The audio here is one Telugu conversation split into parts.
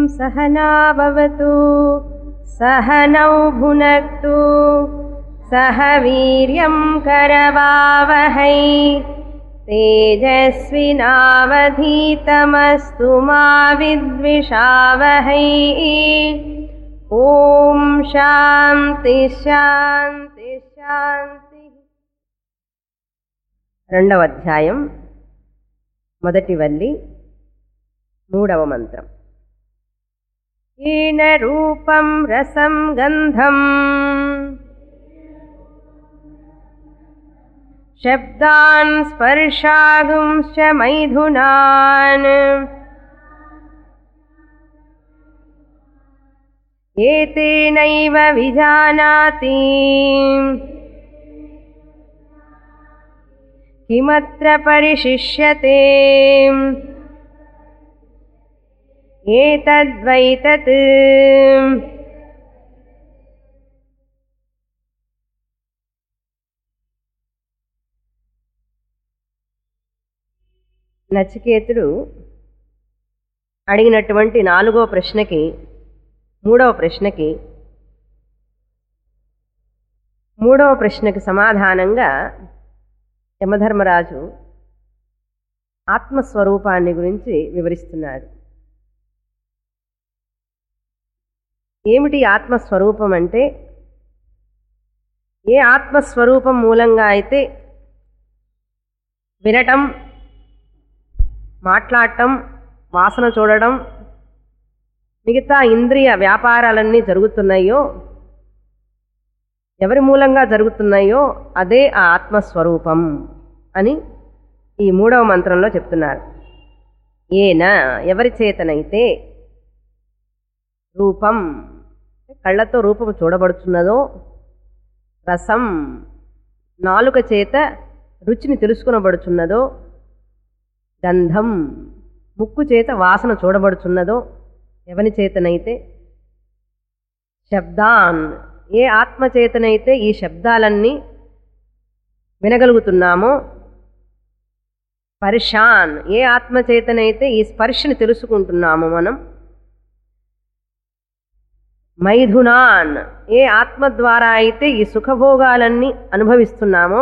सहना भवतु सहनौ भुनक्तु सह वीर्यं करवावहै तेजस्विनावधीतमस्तु मा विद्विषावहै ॐ శాంతి శాంతి శాంతి రెండవ అధ్యాయం మొదటి వల్లి మూడవ మంత్రం ఈన రూపం రసం గంధం శబ్దాన్ స్పర్శాగుంశ్చ మైథునాన్ एतेनैव विजानाति किमत्र परिशिष्यते एतद्वैतत् నచికేతుడు అడిగినటువంటి నాలుగో ప్రశ్నకి మూడవ ప్రశ్నకి మూడవ ప్రశ్నకి సమాధానంగా యమధర్మరాజు ఆత్మస్వరూపాన్ని గురించి వివరిస్తున్నాడు ఏమిటి ఆత్మస్వరూపం అంటే ఏ ఆత్మస్వరూపం మూలంగా అయితే వినటం మాట్లాడటం వాసన చూడడం మిగతా ఇంద్రియ వ్యాపారాలన్నీ జరుగుతున్నాయో ఎవరి మూలంగా జరుగుతున్నాయో అదే ఆ ఆత్మస్వరూపం అని ఈ మూడవ మంత్రంలో చెప్తున్నారు ఏన ఎవరి చేతనైతే రూపం కళ్ళతో రూపం చూడబడుతున్నదో రసం నాలుక చేత రుచిని తెలుసుకునబడుచున్నదో గంధం ముక్కు చేత వాసన చూడబడుచున్నదో ఎవని చేతనైతే శబ్దాన్ ఏ ఆత్మచేతనైతే ఈ శబ్దాలన్నీ వినగలుగుతున్నామో స్పర్శాన్ ఏ ఆత్మచేతనైతే ఈ స్పర్శని తెలుసుకుంటున్నామో మనం మైథునాన్ ఏ ఆత్మ ద్వారా అయితే ఈ సుఖభోగాలన్నీ అనుభవిస్తున్నామో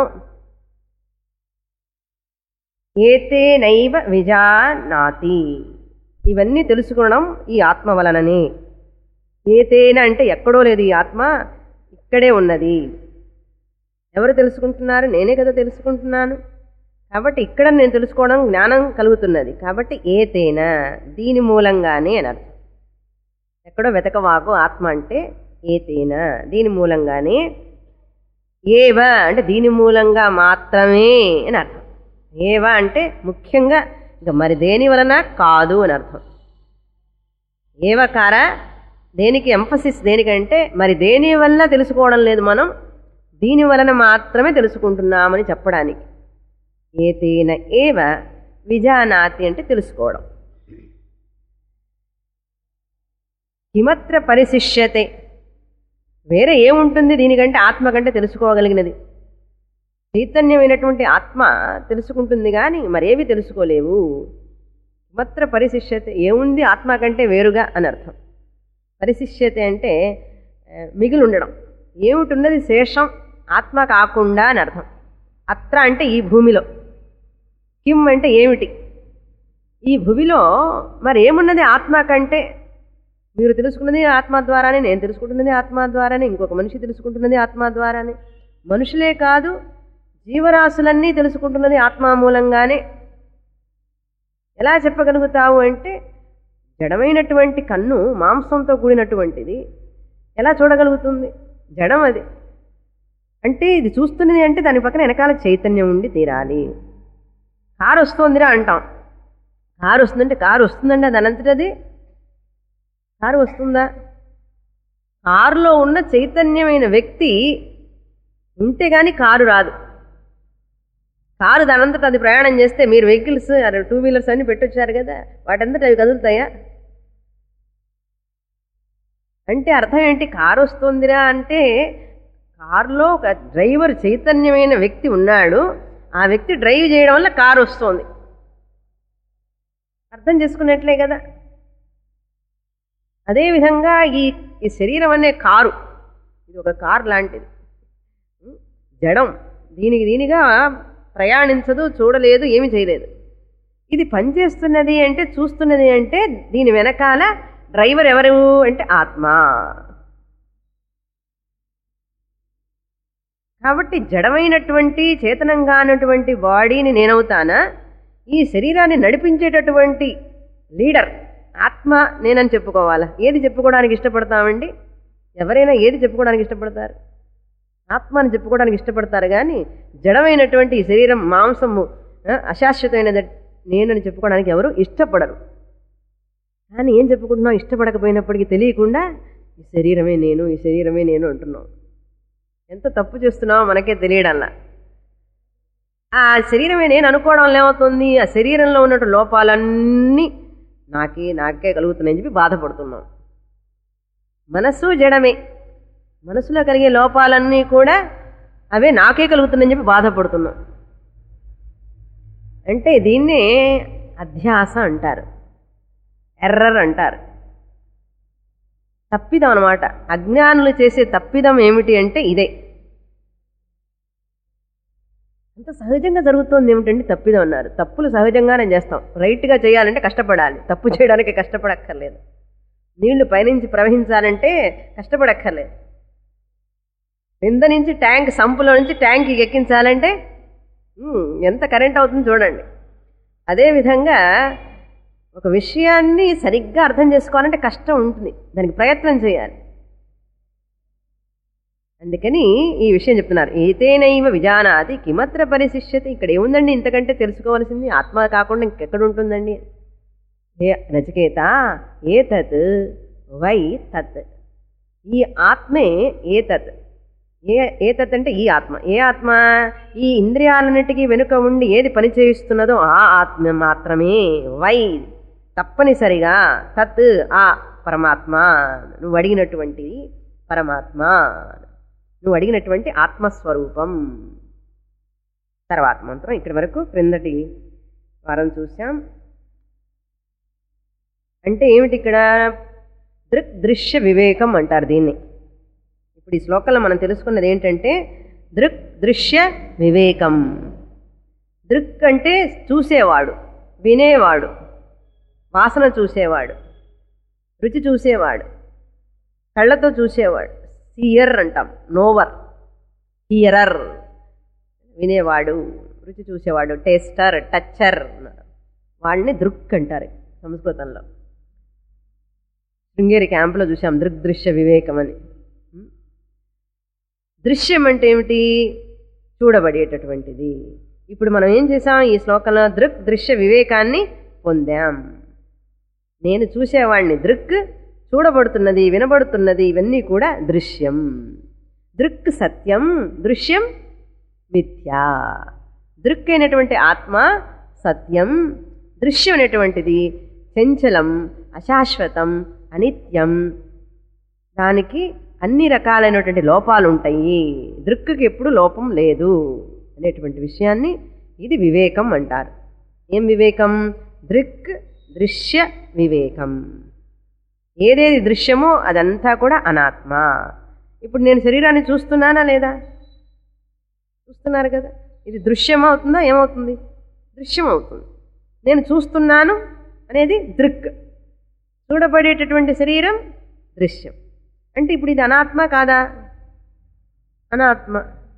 ఏతేనైవ విజానాతి ఇవన్నీ తెలుసుకోవడం ఈ ఆత్మ వలననే ఏతేన అంటే ఎక్కడో లేదు ఈ ఆత్మ ఇక్కడే ఉన్నది ఎవరు తెలుసుకుంటున్నారు నేనే కదా తెలుసుకుంటున్నాను కాబట్టి ఇక్కడ నేను తెలుసుకోవడం జ్ఞానం కలుగుతున్నది కాబట్టి ఏతేన దీని మూలంగానే అని అర్థం ఎక్కడో వెతకవాకు ఆత్మ అంటే ఏతేన దీని మూలంగానే ఏవ అంటే దీని మూలంగా మాత్రమే అని అర్థం ఏవ అంటే ముఖ్యంగా ఇక మరి దేని వలన కాదు అని అర్థం ఏవకార దేనికి ఎంఫసిస్ దేనికంటే మరి దేని వల్ల తెలుసుకోవడం లేదు మనం దీని వలన మాత్రమే తెలుసుకుంటున్నామని చెప్పడానికి ఏతేన ఏవ విజానాతి అంటే తెలుసుకోవడం కిమత్ర పరిశిష్యతే వేరే ఏముంటుంది దీనికంటే ఆత్మ కంటే తెలుసుకోగలిగినది చైతన్యమైనటువంటి ఆత్మ తెలుసుకుంటుంది కానీ మరేవి తెలుసుకోలేవు మాత్ర పరిశిష్యత ఏముంది ఆత్మ కంటే వేరుగా అని అర్థం పరిశిష్యత అంటే మిగిలి ఉండడం ఏమిటున్నది శేషం ఆత్మ కాకుండా అని అర్థం అత్ర అంటే ఈ భూమిలో కిం అంటే ఏమిటి ఈ భూమిలో మరి ఏమున్నది ఆత్మ కంటే మీరు తెలుసుకున్నది ఆత్మ ద్వారానే నేను తెలుసుకుంటున్నది ఆత్మ ద్వారానే ఇంకొక మనిషి తెలుసుకుంటున్నది ఆత్మ ద్వారానే మనుషులే కాదు జీవరాశులన్నీ తెలుసుకుంటున్నది ఆత్మ మూలంగానే ఎలా చెప్పగలుగుతావు అంటే జడమైనటువంటి కన్ను మాంసంతో కూడినటువంటిది ఎలా చూడగలుగుతుంది జడం అది అంటే ఇది చూస్తున్నది అంటే దాని పక్కన వెనకాల చైతన్యం ఉండి తీరాలి కారు వస్తుందిరా అంటాం కారు వస్తుందంటే కారు వస్తుందండి అది అనంతటది కారు వస్తుందా కారులో ఉన్న చైతన్యమైన వ్యక్తి ఉంటే కానీ కారు రాదు కారు దానంతట అది ప్రయాణం చేస్తే మీరు వెహికల్స్ టూ వీలర్స్ అన్ని పెట్టొచ్చారు కదా వాటంతట అవి కదులుతాయా అంటే అర్థం ఏంటి కారు వస్తుందిరా అంటే కారులో ఒక డ్రైవర్ చైతన్యమైన వ్యక్తి ఉన్నాడు ఆ వ్యక్తి డ్రైవ్ చేయడం వల్ల కారు వస్తుంది అర్థం చేసుకున్నట్లే కదా అదేవిధంగా ఈ ఈ శరీరం అనే కారు ఇది ఒక కారు లాంటిది ఉం? జడం దీనికి దీనిగా ప్రయాణించదు చూడలేదు ఏమి చేయలేదు ఇది పనిచేస్తున్నది అంటే చూస్తున్నది అంటే దీని వెనకాల డ్రైవర్ ఎవరు అంటే ఆత్మ కాబట్టి జడమైనటువంటి చేతనంగా అన్నటువంటి బాడీని నేనవుతానా ఈ శరీరాన్ని నడిపించేటటువంటి లీడర్ ఆత్మ నేనని చెప్పుకోవాలా ఏది చెప్పుకోవడానికి ఇష్టపడతామండి ఎవరైనా ఏది చెప్పుకోవడానికి ఇష్టపడతారు ఆత్మ అని చెప్పుకోవడానికి ఇష్టపడతారు కానీ జడమైనటువంటి ఈ శరీరం మాంసము ఆ, అశాశ్వతమైనది నేనని చెప్పుకోవడానికి ఎవరు ఇష్టపడరు కానీ ఏం చెప్పుకుంటున్నాం ఇష్టపడకపోయినప్పటికీ తెలియకుండా ఈ శరీరమే నేను ఈ శరీరమే నేను అంటున్నాం ఎంత తప్పు చేస్తున్నామో మనకే తెలియడంలా ఆ శరీరమే నేను అనుకోవడం వల్ల ఏమవుతుంది ఆ శరీరంలో ఉన్నట్టు లోపాలన్నీ నాకే నాకే కలుగుతున్నాయని చెప్పి బాధపడుతున్నాం మనస్సు జడమే మనసులో కలిగే లోపాలన్నీ కూడా అవే నాకే కలుగుతున్నాయని చెప్పి బాధపడుతున్నాం అంటే దీన్నే అధ్యాస అంటారు ఎర్రర్ అంటారు తప్పిదం అనమాట అజ్ఞానులు చేసే తప్పిదం ఏమిటి అంటే ఇదే అంత సహజంగా జరుగుతుంది ఏమిటంటే తప్పిదం అన్నారు తప్పులు సహజంగానే చేస్తాం రైట్గా చేయాలంటే కష్టపడాలి తప్పు చేయడానికి కష్టపడక్కర్లేదు నీళ్లు పైనుంచి ప్రవహించాలంటే కష్టపడక్కర్లేదు కింద నుంచి ట్యాంక్ సంపులో నుంచి ట్యాంక్కి ఎక్కించాలంటే ఉమ్, ఎంత కరెంట్ అవుతుందో చూడండి అదేవిధంగా ఒక విషయాన్ని సరిగ్గా అర్థం చేసుకోవాలంటే కష్టం ఉంటుంది దానికి ప్రయత్నం చేయాలి అందుకని ఈ విషయం చెప్తున్నారు ఏతేనైవ విజానాది కిమత్ర పరిశిష్యత ఇక్కడ ఏముందండి ఇంతకంటే తెలుసుకోవాల్సింది ఆత్మ కాకుండా ఇంకెక్కడ ఉంటుందండి ఏ నచికేత ఏతత్ వై తత్ ఈ ఆత్మే ఏతత్ ఏ ఏతత్ అంటే ఈ ఆత్మ ఏ ఆత్మ ఈ ఇంద్రియాలన్నిటికీ వెనుక ఉండి ఏది పని చేయిస్తున్నదో ఆ ఆత్మ మాత్రమే వై తప్పనిసరిగా తత్ ఆ పరమాత్మ నువ్వు అడిగినటువంటి పరమాత్మ నువ్వు అడిగినటువంటి ఆత్మస్వరూపం తర్వాత మంత్రం ఇక్కడి వరకు క్రిందటి వారం చూసాం అంటే ఏమిటి ఇక్కడ దృక్ దృశ్య వివేకం అంటారు దీన్ని ఇప్పుడు ఈ శ్లోకంలో మనం తెలుసుకున్నది ఏంటంటే దృక్ దృశ్య వివేకం దృక్ అంటే చూసేవాడు వినేవాడు వాసన చూసేవాడు రుచి చూసేవాడు కళ్ళతో చూసేవాడు సియర్ అంటాం నోవర్ హియరర్ వినేవాడు రుచి చూసేవాడు టేస్టర్ టచ్చర్ వాడిని దృక్ అంటారు సంస్కృతంలో శృంగేరి క్యాంపులో చూసాం దృగ్దృశ్య వివేకం అని దృశ్యం అంటే ఏమిటి చూడబడేటటువంటిది ఇప్పుడు మనం ఏం చేసాం ఈ శ్లోకంలో దృక్ దృశ్య వివేకాన్ని పొందాం నేను చూసేవాడిని దృక్ చూడబడుతున్నది వినబడుతున్నది ఇవన్నీ కూడా దృశ్యం దృక్ సత్యం దృశ్యం మిథ్యా దృక్ అయినటువంటి ఆత్మ సత్యం దృశ్యం అనేటువంటిది చంచలం అశాశ్వతం అనిత్యం దానికి అన్ని రకాలైనటువంటి లోపాలు ఉంటాయి దృక్కుకి ఎప్పుడు లోపం లేదు అనేటువంటి విషయాన్ని ఇది వివేకం అంటారు ఏం వివేకం దృక్ దృశ్య వివేకం ఏదేది దృశ్యమో అదంతా కూడా అనాత్మ ఇప్పుడు నేను శరీరాన్ని చూస్తున్నానా లేదా చూస్తున్నారు కదా ఇది దృశ్యం అవుతుందా ఏమవుతుంది దృశ్యం అవుతుంది నేను చూస్తున్నాను అనేది దృక్ చూడబడేటటువంటి శరీరం దృశ్యం అంటే ఇప్పుడు ఇది అనాత్మ కాదా అనాత్మ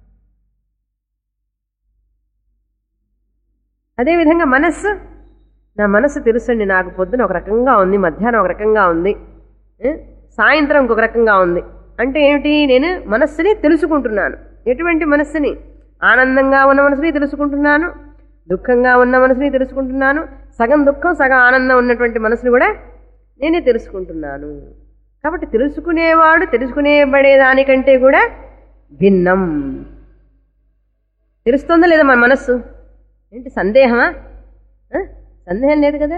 అదేవిధంగా మనస్సు నా మనస్సు తెలుసండి నాకు పొద్దున ఒక రకంగా ఉంది మధ్యాహ్నం ఒక రకంగా ఉంది ఏ? సాయంత్రం ఇంకొక రకంగా ఉంది అంటే ఏమిటి నేను మనస్సుని తెలుసుకుంటున్నాను ఎటువంటి మనస్సుని ఆనందంగా ఉన్న మనసుని తెలుసుకుంటున్నాను దుఃఖంగా ఉన్న మనసుని తెలుసుకుంటున్నాను సగం దుఃఖం సగం ఆనందం ఉన్నటువంటి మనసుని కూడా నేనే తెలుసుకుంటున్నాను కాబట్టి తెలుసుకునేవాడు తెలుసుకునేబడేదానికంటే కూడా భిన్నం తెలుస్తుందా లేదా మన మనస్సు ఏంటి సందేహమా ఆ? సందేహం లేదు కదా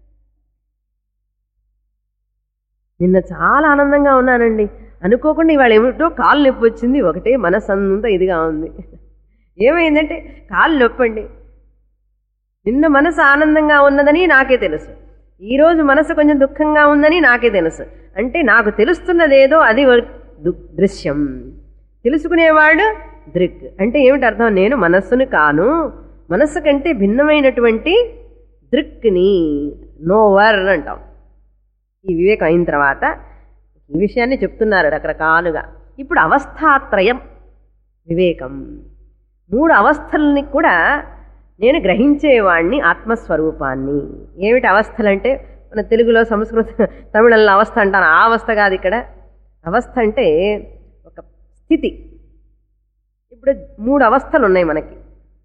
నిన్న చాలా ఆనందంగా ఉన్నానండి అనుకోకుండా ఇవాళ ఏమిటో కాలు నొప్పి వచ్చింది ఒకటే మనసు అంతా ఇదిగా ఉంది ఏమైందంటే కాలు నొప్పండి నిన్న మనసు ఆనందంగా ఉన్నదని నాకే తెలుసు ఈరోజు మనసు కొంచెం దుఃఖంగా ఉందని నాకే తెలుసు అంటే నాకు తెలుస్తున్నదేదో అది ఒక దు- దృశ్యం తెలుసుకునేవాడు దృక్ అంటే ఏమిటి అర్థం నేను మనస్సుని కాను మనస్సు కంటే భిన్నమైనటువంటి దృక్ని నోవర్ అంటాం ఈ వివేకం అయిన తర్వాత ఈ విషయాన్ని చెప్తున్నారు రకరకాలుగా ఇప్పుడు అవస్థాత్రయం వివేకం మూడు అవస్థలని కూడా నేను గ్రహించేవాణ్ణి ఆత్మస్వరూపాన్ని ఏమిటి అవస్థలంటే మన తెలుగులో సంస్కృత తమిళంలో అవస్థ అంటాను ఆ అవస్థ కాదు ఇక్కడ అవస్థ అంటే ఒక స్థితి ఇప్పుడు మూడు అవస్థలు ఉన్నాయి మనకి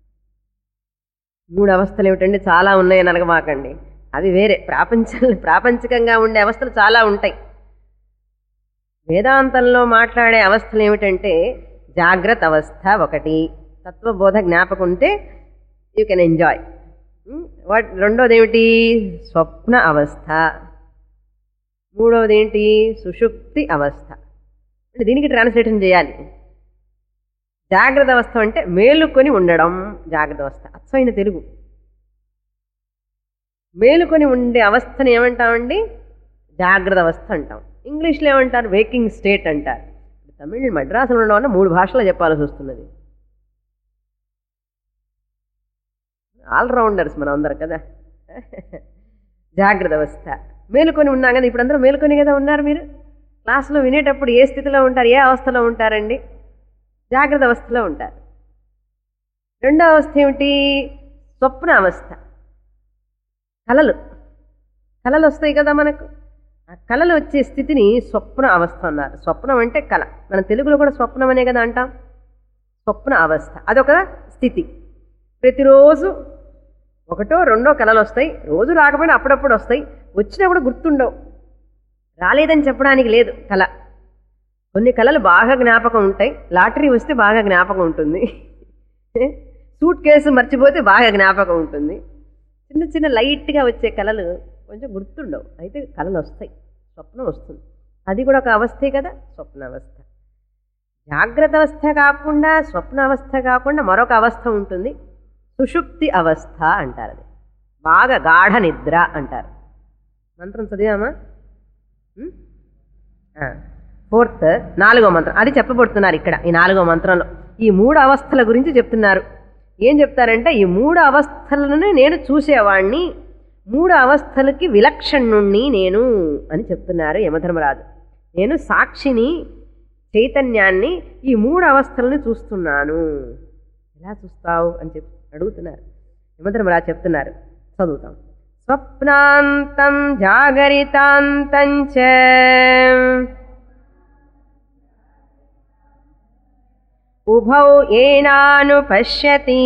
మూడు అవస్థలు ఏమిటండి చాలా ఉన్నాయని అనగమాకండి అవి వేరే ప్రాపంచ ప్రాపంచికంగా ఉండే అవస్థలు చాలా ఉంటాయి వేదాంతంలో మాట్లాడే అవస్థలు ఏమిటంటే జాగ్రత్త అవస్థ ఒకటి తత్వబోధ జ్ఞాపకం ఉంటే యూ కెన్ ఎంజాయ్ వాట్ రెండోది ఏమిటి స్వప్న అవస్థ మూడవది ఏంటి సుషుప్తి అవస్థ అంటే దీనికి ట్రాన్స్లేషన్ చేయాలి జాగ్రత్త అవస్థ అంటే మేలుకొని ఉండడం జాగ్రత్త అవస్థ అచ్చమైన తెలుగు మేలుకొని ఉండే అవస్థని ఏమంటామండి జాగ్రత్త అవస్థ అంటాం ఇంగ్లీష్లో ఏమంటారు వేకింగ్ స్టేట్ అంటారు తమిళ్ మద్రాసులో ఉండడం వల్ల మూడు భాషలో చెప్పాల్సి వస్తున్నది ఆల్రౌండర్స్ మనం అందరం కదా జాగ్రత్త అవస్థ మేలుకొని ఉన్నాం కదా ఇప్పుడు అందరూ మేలుకొని కదా ఉన్నారు మీరు క్లాస్లో వినేటప్పుడు ఏ స్థితిలో ఉంటారు ఏ అవస్థలో ఉంటారండి జాగ్రత్త అవస్థలో ఉంటారు రెండో అవస్థ ఏమిటి స్వప్న అవస్థ కలలు కలలు వస్తాయి కదా మనకు ఆ కలలు వచ్చే స్థితిని స్వప్న అవస్థ అన్నారు స్వప్నం అంటే కళ మన తెలుగులో కూడా స్వప్నం అనే కదా అంటాం స్వప్న అవస్థ అదొక స్థితి ప్రతిరోజు ఒకటో రెండో కళలు వస్తాయి రోజు రాకపోయినా అప్పుడప్పుడు వస్తాయి వచ్చినప్పుడు గుర్తుండవు రాలేదని చెప్పడానికి లేదు కళ కొన్ని కళలు బాగా జ్ఞాపకం ఉంటాయి లాటరీ వస్తే బాగా జ్ఞాపకం ఉంటుంది సూట్ కేసు మర్చిపోతే బాగా జ్ఞాపకం ఉంటుంది చిన్న చిన్న లైట్గా వచ్చే కళలు కొంచెం గుర్తుండవు అయితే కళలు వస్తాయి స్వప్నం వస్తుంది అది కూడా ఒక అవస్థే కదా స్వప్న అవస్థ జాగ్రత్త అవస్థ కాకుండా స్వప్న అవస్థ కాకుండా మరొక అవస్థ ఉంటుంది సుషుప్తి అవస్థ అంటారు అది బాగా గాఢ నిద్ర అంటారు మంత్రం చదివామా ఉం? ఆ, ఫోర్త్ నాలుగో మంత్రం అది చెప్పబడుతున్నారు ఇక్కడ ఈ నాలుగో మంత్రంలో ఈ మూడు అవస్థల గురించి చెప్తున్నారు ఏం చెప్తారంటే ఈ మూడు అవస్థలను నేను చూసేవాణ్ణి మూడు అవస్థలకి విలక్షణుణ్ణి నేను అని చెప్తున్నారు యమధర్మరాజు నేను సాక్షిని చైతన్యాన్ని ఈ మూడు అవస్థలను చూస్తున్నాను ఎలా చూస్తావు అని చెప్పి అడుగుతున్నారు యమధర్మరాజు చెప్తున్నారు చదువుతాం స్వప్నాంతం జాగరితాంతం చ ఉభౌ ఏనాను పశ్యతి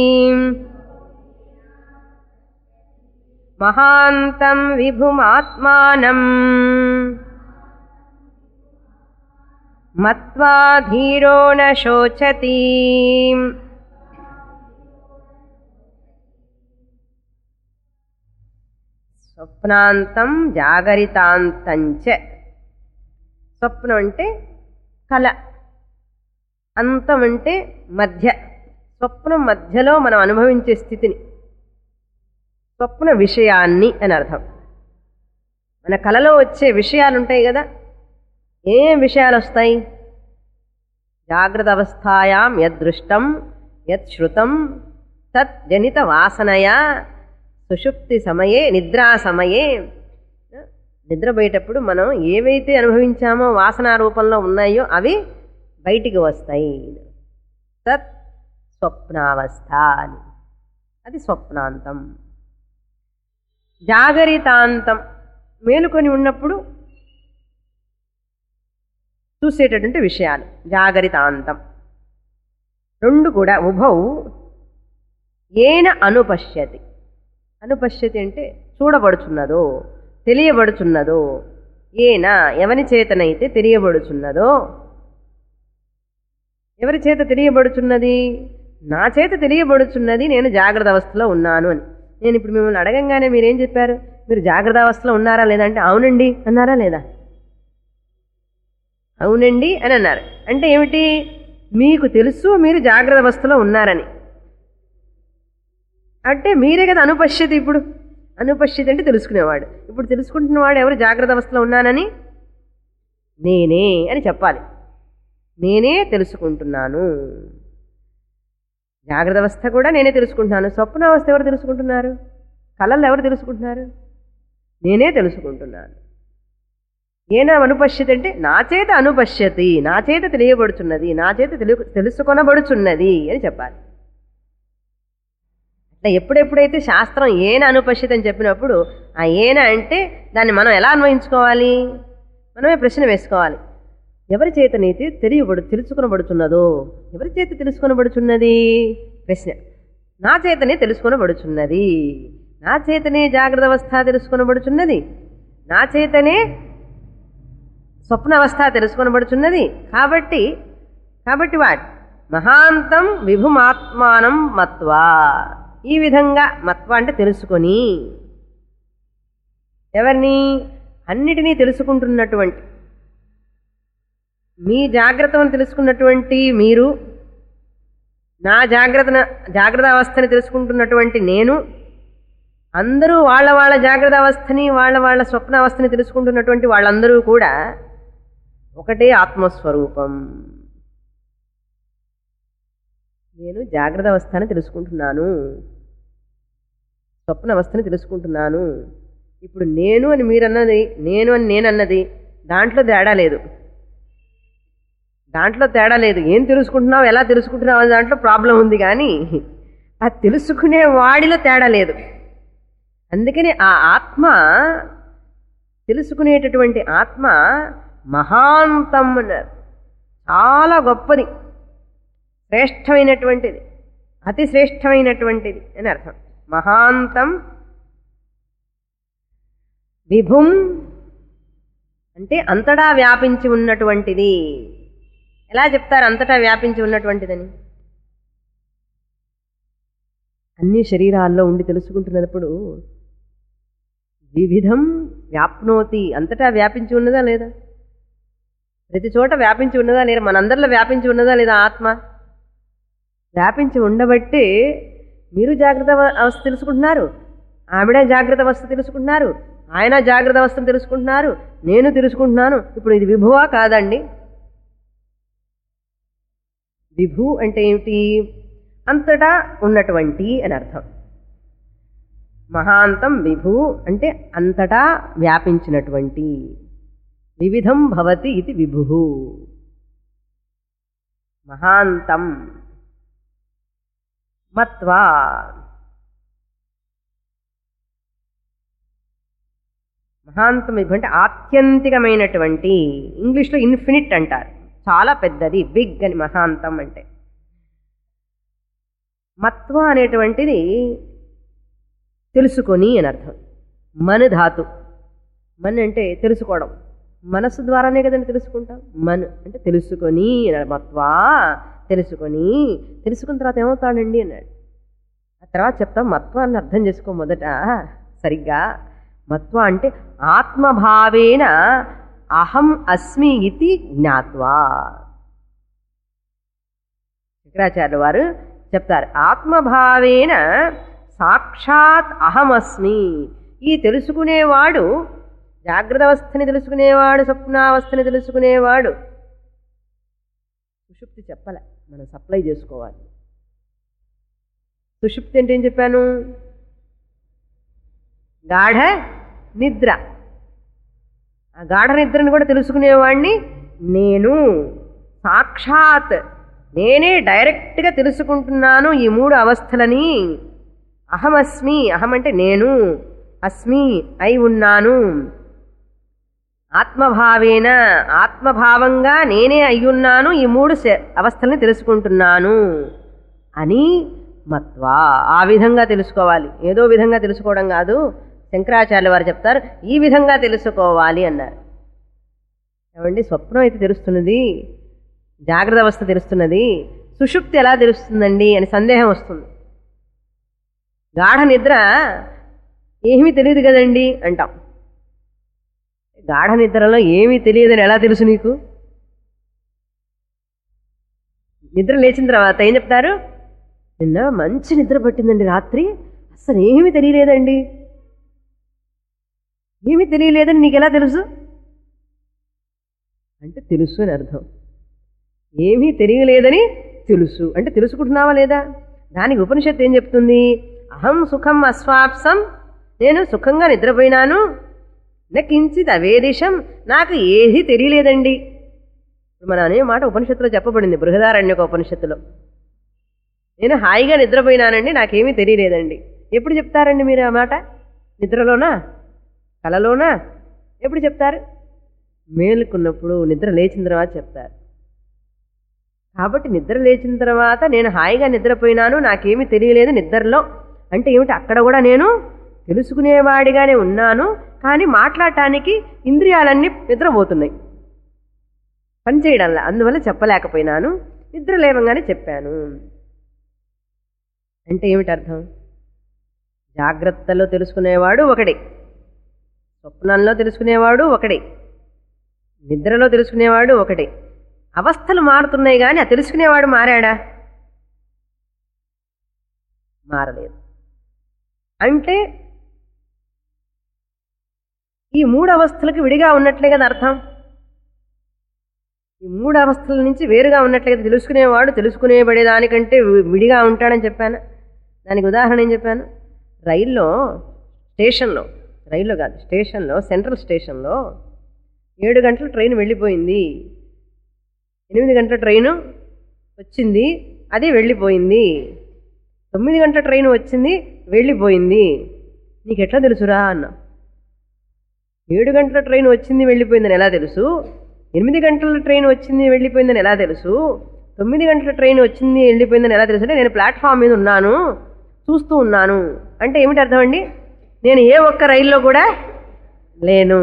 మహాంతం విభుమాత్మానం మత్వా ధీరో న శోచతి స్వప్నాంతం జాగరితాంతంచ స్వప్నం అంటే కళ అంతం అంటే మధ్య స్వప్నం మధ్యలో మనం అనుభవించే స్థితిని స్వప్న విషయాన్ని అని అర్థం మన కళలో వచ్చే విషయాలు ఉంటాయి కదా ఏం విషయాలు వస్తాయి జాగ్రత్త అవస్థాయాం యదృష్టం యత్ శృతం తత్ జనిత వాసనయా సుషుప్తి సమయే నిద్రా సమయే నిద్రపోయేటప్పుడు మనం ఏవైతే అనుభవించామో వాసనా రూపంలో ఉన్నాయో అవి బయటికి వస్తాయి తత్ స్వప్నావస్థ అని అది స్వప్నాంతం జాగరితాంతం మేలుకొని ఉన్నప్పుడు చూసేటటువంటి విషయాలు జాగరితాంతం రెండు కూడా ఉభౌ ఏన అనుపశ్యతి అనుపశ్యతి అంటే చూడబడుచున్నదో తెలియబడుచున్నదో ఏన ఎవని చేతనైతే తెలియబడుచున్నదో ఎవరి చేత తెలియబడుచున్నది నా చేత తెలియబడుచున్నది నేను జాగ్రత్త అవస్థలో ఉన్నాను అని నేను ఇప్పుడు మిమ్మల్ని అడగంగానే మీరేం చెప్పారు మీరు జాగ్రత్త అవస్థలో ఉన్నారా లేదా అంటే అవునండి అన్నారా లేదా అవునండి అని అన్నారు అంటే ఏమిటి మీకు తెలుసు మీరు జాగ్రత్త అవస్థలో ఉన్నారని అంటే మీరే కదా అనుపశ్యతి ఇప్పుడు అనుపశ్యత అంటే తెలుసుకునేవాడు ఇప్పుడు తెలుసుకుంటున్నవాడు ఎవరు జాగ్రత్త అవస్థలో ఉన్నానని నేనే అని చెప్పాలి నేనే తెలుసుకుంటున్నాను జాగ్రత్త అవస్థ కూడా నేనే తెలుసుకుంటున్నాను స్వప్న అవస్థ ఎవరు తెలుసుకుంటున్నారు కళలు ఎవరు తెలుసుకుంటున్నారు నేనే తెలుసుకుంటున్నాను ఏనా అనుపశ్యత అంటే నా చేత అనుపశ్యతి నా చేత తెలియబడుచున్నది నా చేత తెలు తెలుసుకొనబడుచున్నది అని చెప్పాలి అట్లా ఎప్పుడెప్పుడైతే శాస్త్రం ఏన అనుపశ్యత అని చెప్పినప్పుడు ఆ ఏన అంటే దాన్ని మనం ఎలా అన్వయించుకోవాలి మనమే ప్రశ్న వేసుకోవాలి ఎవరి చేతనైతే తెలియబడు తెలుసుకొనబడుచున్నదో ఎవరి చేత తెలుసుకొనబడుచున్నది ప్రశ్న నా చేతనే తెలుసుకొనబడుచున్నది నా చేతనే జాగ్రత్త అవస్థ తెలుసుకొనబడుచున్నది నా చేతనే స్వప్నావస్థ తెలుసుకొనబడుచున్నది కాబట్టి కాబట్టి వాట్ మహాంతం విభుమాత్మానం మత్వా ఈ విధంగా మత్వ అంటే తెలుసుకొని ఎవరిని అన్నిటినీ తెలుసుకుంటున్నటువంటి మీ జాగ్రత్తను తెలుసుకున్నటువంటి మీరు నా జాగ్రత్త జాగ్రత్త అవస్థని తెలుసుకుంటున్నటువంటి నేను అందరూ వాళ్ళ వాళ్ళ జాగ్రత్త అవస్థని వాళ్ళ వాళ్ళ స్వప్న అవస్థని తెలుసుకుంటున్నటువంటి వాళ్ళందరూ కూడా ఒకటే ఆత్మస్వరూపం నేను జాగ్రత్త అవస్థని తెలుసుకుంటున్నాను స్వప్న అవస్థని తెలుసుకుంటున్నాను ఇప్పుడు నేను అని మీరన్నది నేను అని నేనన్నది దాంట్లో తేడా లేదు దాంట్లో తేడా లేదు ఏం తెలుసుకుంటున్నావు ఎలా తెలుసుకుంటున్నావు అనే దాంట్లో ప్రాబ్లం ఉంది కానీ ఆ తెలుసుకునే వాడిలో తేడా లేదు అందుకని ఆ ఆత్మ తెలుసుకునేటటువంటి ఆత్మ మహాంతం అన్నారు చాలా గొప్పది శ్రేష్టమైనటువంటిది అతి శ్రేష్టమైనటువంటిది అని అర్థం మహాంతం విభుం అంటే అంతటా వ్యాపించి ఉన్నటువంటిది ఎలా చెప్తారు అంతటా వ్యాపించి ఉన్నటువంటిదని అన్ని శరీరాల్లో ఉండి తెలుసుకుంటున్నప్పుడు వివిధం వ్యాప్నోతి అంతటా వ్యాపించి ఉన్నదా లేదా ప్రతి చోట వ్యాపించి ఉన్నదా లేదా మనందరిలో వ్యాపించి ఉన్నదా లేదా ఆత్మ వ్యాపించి ఉండబట్టే మీరు జాగ్రత్త అవ- అవస్థ తెలుసుకుంటున్నారు ఆవిడ జాగ్రత్త అవస్థ తెలుసుకుంటున్నారు ఆయన జాగ్రత్త అవస్థను తెలుసుకుంటున్నారు నేను తెలుసుకుంటున్నాను ఇప్పుడు ఇది విభువా కాదండి విభు అంటే ఏమిటి అంతటా ఉన్నటువంటి అని అర్థం మహాంతం విభు అంటే అంతటా వ్యాపించినటువంటి వివిధం భవతి ఇది విభు మహాంతం మత్వా మహాంతం విభు అంటే ఆత్యంతికమైనటువంటి ఇంగ్లీష్లో ఇన్ఫినిట్ అంటారు చాలా పెద్దది బిగ్ అని మహాంతం అంటే మత్వ అనేటువంటిది తెలుసుకొని అని అర్థం మన ధాతు మన్ అంటే తెలుసుకోవడం మనస్సు ద్వారానే కదండి తెలుసుకుంటాం మన్ అంటే తెలుసుకొని అన్నాడు మత్వా తెలుసుకొని తెలుసుకున్న తర్వాత ఏమవుతాడండి అన్నాడు ఆ తర్వాత చెప్తాం మత్వ అని అర్థం చేసుకో మొదట సరిగ్గా మత్వ అంటే ఆత్మభావేన అహం అస్మి ఇది జ్ఞాత్వా శంకరాచార్యుల వారు చెప్తారు ఆత్మభావేన సాక్షాత్ అహమస్మి ఈ తెలుసుకునేవాడు జాగ్రత్త అవస్థని తెలుసుకునేవాడు స్వప్నావస్థని తెలుసుకునేవాడు సుషుప్తి చెప్పలే మనం సప్లై చేసుకోవాలి సుషుప్తి అంటే ఏం చెప్పాను గాఢ నిద్ర ఆ గాఢ నిద్రని కూడా తెలుసుకునేవాడిని నేను సాక్షాత్ నేనే డైరెక్ట్గా తెలుసుకుంటున్నాను ఈ మూడు అవస్థలని అహమస్మి అహం అంటే నేను అస్మి అయి ఉన్నాను ఆత్మభావేన ఆత్మభావంగా నేనే అయ్యున్నాను ఈ మూడు శ- అవస్థల్ని తెలుసుకుంటున్నాను అని మత్వా ఆ విధంగా తెలుసుకోవాలి ఏదో విధంగా తెలుసుకోవడం కాదు శంకరాచార్య వారు చెప్తారు ఈ విధంగా తెలుసుకోవాలి అన్నారు ఏమండి స్వప్నం అయితే తెలుస్తున్నది జాగ్రత్త అవస్థ తెలుస్తున్నది సుషుప్తి ఎలా తెలుస్తుందండి అని సందేహం వస్తుంది గాఢ నిద్ర ఏమీ తెలియదు కదండి అంటాం గాఢ నిద్రలో ఏమీ తెలియదని ఎలా తెలుసు నీకు నిద్ర లేచిన తర్వాత ఏం చెప్తారు నిన్న మంచి నిద్ర పట్టిందండి రాత్రి అసలు ఏమీ తెలియలేదండి ఏమీ తెలియలేదని నీకెలా తెలుసు అంటే తెలుసు అని అర్థం ఏమీ తెలియలేదని తెలుసు అంటే తెలుసుకుంటున్నావా లేదా దానికి ఉపనిషత్తు ఏం చెప్తుంది అహం సుఖం అస్వాప్సం నేను సుఖంగా నిద్రపోయినాను నకించిత్ అవేదిషం నాకు ఏది తెలియలేదండి ఇప్పుడు మన అనే మాట ఉపనిషత్తులో చెప్పబడింది బృహదారణ్యక ఉపనిషత్తులో నేను హాయిగా నిద్రపోయినానండి నాకేమీ తెలియలేదండి ఎప్పుడు చెప్తారండి మీరు ఆ మాట నిద్రలోనా కలలోనా ఎప్పుడు చెప్తారు మేలుకున్నప్పుడు నిద్ర లేచిన తర్వాత చెప్తారు కాబట్టి నిద్ర లేచిన తర్వాత నేను హాయిగా నిద్రపోయినాను నాకేమీ తెలియలేదు నిద్రలో అంటే ఏమిటి అక్కడ కూడా నేను తెలుసుకునేవాడిగానే ఉన్నాను కానీ మాట్లాడటానికి ఇంద్రియాలన్నీ నిద్రపోతున్నాయి పని చేయడంలా అందువల్ల చెప్పలేకపోయినాను నిద్ర లేవంగానే చెప్పాను అంటే ఏమిటి అర్థం జాగ్రత్తలో తెలుసుకునేవాడు ఒకడే స్వప్నంలో తెలుసుకునేవాడు ఒకడే నిద్రలో తెలుసుకునేవాడు ఒకటే అవస్థలు మారుతున్నాయి కానీ ఆ తెలుసుకునేవాడు మారాడా మారలేదు అంటే ఈ మూడు అవస్థలకు విడిగా ఉన్నట్లే కదా అర్థం ఈ మూడు అవస్థల నుంచి వేరుగా ఉన్నట్లే కదా తెలుసుకునేవాడు తెలుసుకునేబడేదానికంటే వి- విడిగా ఉంటాడని చెప్పాను దానికి ఉదాహరణ ఏం చెప్పాను రైల్లో స్టేషన్లో రైల్లో కాదు స్టేషన్లో సెంట్రల్ స్టేషన్లో ఏడు గంటల ట్రైన్ వెళ్ళిపోయింది ఎనిమిది గంటల ట్రైను వచ్చింది అది వెళ్ళిపోయింది తొమ్మిది గంటల ట్రైన్ వచ్చింది వెళ్ళిపోయింది నీకు ఎట్లా తెలుసురా అన్న ఏడు గంటల ట్రైన్ వచ్చింది వెళ్ళిపోయిందని ఎలా తెలుసు ఎనిమిది గంటల ట్రైన్ వచ్చింది వెళ్ళిపోయిందని ఎలా తెలుసు తొమ్మిది గంటల ట్రైన్ వచ్చింది వెళ్ళిపోయిందని ఎలా తెలుసు అంటే నేను ప్లాట్ఫామ్ మీద ఉన్నాను చూస్తూ ఉన్నాను అంటే ఏమిటి అర్థం అండి నేను ఏ ఒక్క రైల్లో కూడా లేను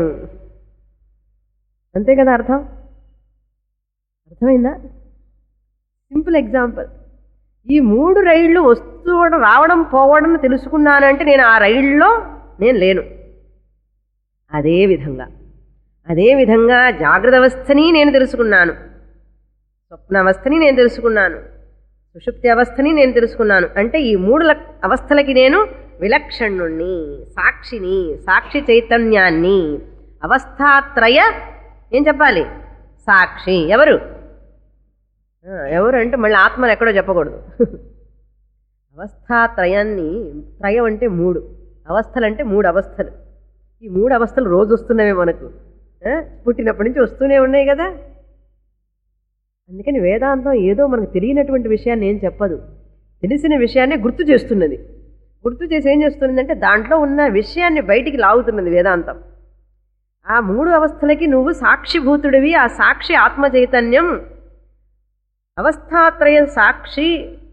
అంతే కదా అర్థం అర్థమైందా సింపుల్ ఎగ్జాంపుల్ ఈ మూడు రైళ్లు వస్తూ రావడం పోవడం తెలుసుకున్నానంటే నేను ఆ రైల్లో నేను లేను అదే విధంగా అదే విధంగా జాగ్రత్త అవస్థని నేను తెలుసుకున్నాను స్వప్నావస్థని నేను తెలుసుకున్నాను సుషుప్తి అవస్థని నేను తెలుసుకున్నాను అంటే ఈ మూడు లక్- అవస్థలకి నేను విలక్షణుణ్ణి సాక్షిని సాక్షి చైతన్యాన్ని అవస్థాత్రయ ఏం చెప్పాలి సాక్షి ఎవరు ఆ, ఎవరు అంటే మళ్ళీ ఆత్మను ఎక్కడో చెప్పకూడదు అవస్థాత్రయాన్ని త్రయం అంటే మూడు అవస్థలు అంటే మూడు అవస్థలు ఈ మూడు అవస్థలు రోజు వస్తున్నవే మనకు ఆ, పుట్టినప్పటి నుంచి వస్తూనే ఉన్నాయి కదా అందుకని వేదాంతం ఏదో మనకు తెలియనటువంటి విషయాన్ని ఏం చెప్పదు తెలిసిన విషయాన్ని గుర్తు చేస్తున్నది గుర్తు చేసి ఏం చేస్తున్నదంటే దాంట్లో ఉన్న విషయాన్ని బయటికి లాగుతున్నది వేదాంతం ఆ మూడు అవస్థలకి నువ్వు సాక్షిభూతుడివి ఆ సాక్షి ఆత్మ చైతన్యం అవస్థాత్రయ సాక్షి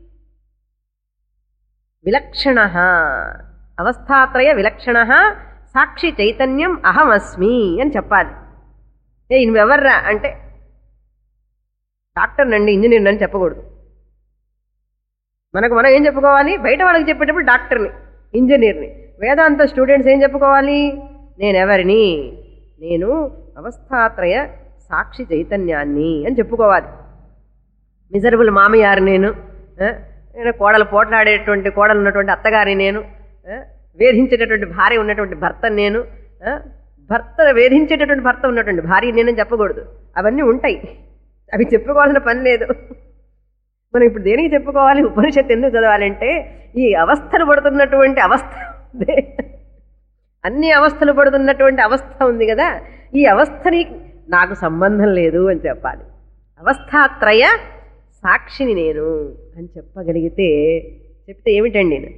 విలక్షణ అవస్థాత్రయ విలక్షణ సాక్షి చైతన్యం అహమస్మి అని చెప్పాలి ఏ నువ్వెవర్రా అంటే డాక్టర్ నండి ఇంజనీర్ అని చెప్పకూడదు మనకు మనం ఏం చెప్పుకోవాలి బయట వాళ్ళకి చెప్పేటప్పుడు డాక్టర్ని ఇంజనీర్ని వేదాంత స్టూడెంట్స్ ఏం చెప్పుకోవాలి నేనెవరిని నేను అవస్థాత్రయ సాక్షి చైతన్యాన్ని అని చెప్పుకోవాలి మిజరబుల్ మామయ్యారు నేను ఆ, నేను కోడలు పోట్లాడేటువంటి కోడలు ఉన్నటువంటి అత్తగారి నేను ఆ, వేధించేటటువంటి భార్య ఉన్నటువంటి భర్త నేను ఆ, భర్త వేధించేటటువంటి భర్త ఉన్నటువంటి భార్య నేనని చెప్పకూడదు అవన్నీ ఉంటాయి అవి చెప్పుకోవాల్సిన పని లేదు మనం ఇప్పుడు దేనికి చెప్పుకోవాలి ఉపనిషత్తు ఎందుకు చదవాలంటే ఈ అవస్థలు పడుతున్నటువంటి అవస్థ ఉంది. అన్ని అవస్థలు పడుతున్నటువంటి అవస్థ ఉంది కదా ఈ అవస్థని నాకు సంబంధం లేదు అని చెప్పాలి అవస్థాత్రయ సాక్షిని నేను అని చెప్పగలిగితే చెప్తే ఏమిటండి నేను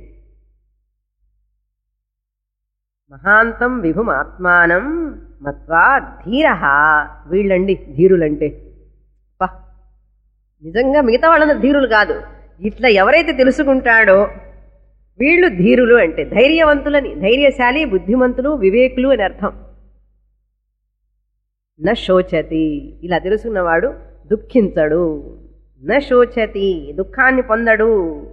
మహాంతం విభుం ఆత్మానం మత్వా ధీర వీళ్ళండి ధీరులంటే పా నిజంగా మిగతా వాళ్ళందరూ ధీరులు కాదు ఇట్లా ఎవరైతే తెలుసుకుంటాడో వీళ్ళు ధీరులు అంటే ధైర్యవంతులని ధైర్యశాలి బుద్ధిమంతులు వివేకులు అని అర్థం న శోచతి ఇలా తెలుసుకున్నవాడు దుఃఖించడు న శోచతి దుఃఖాన్ని పొందడు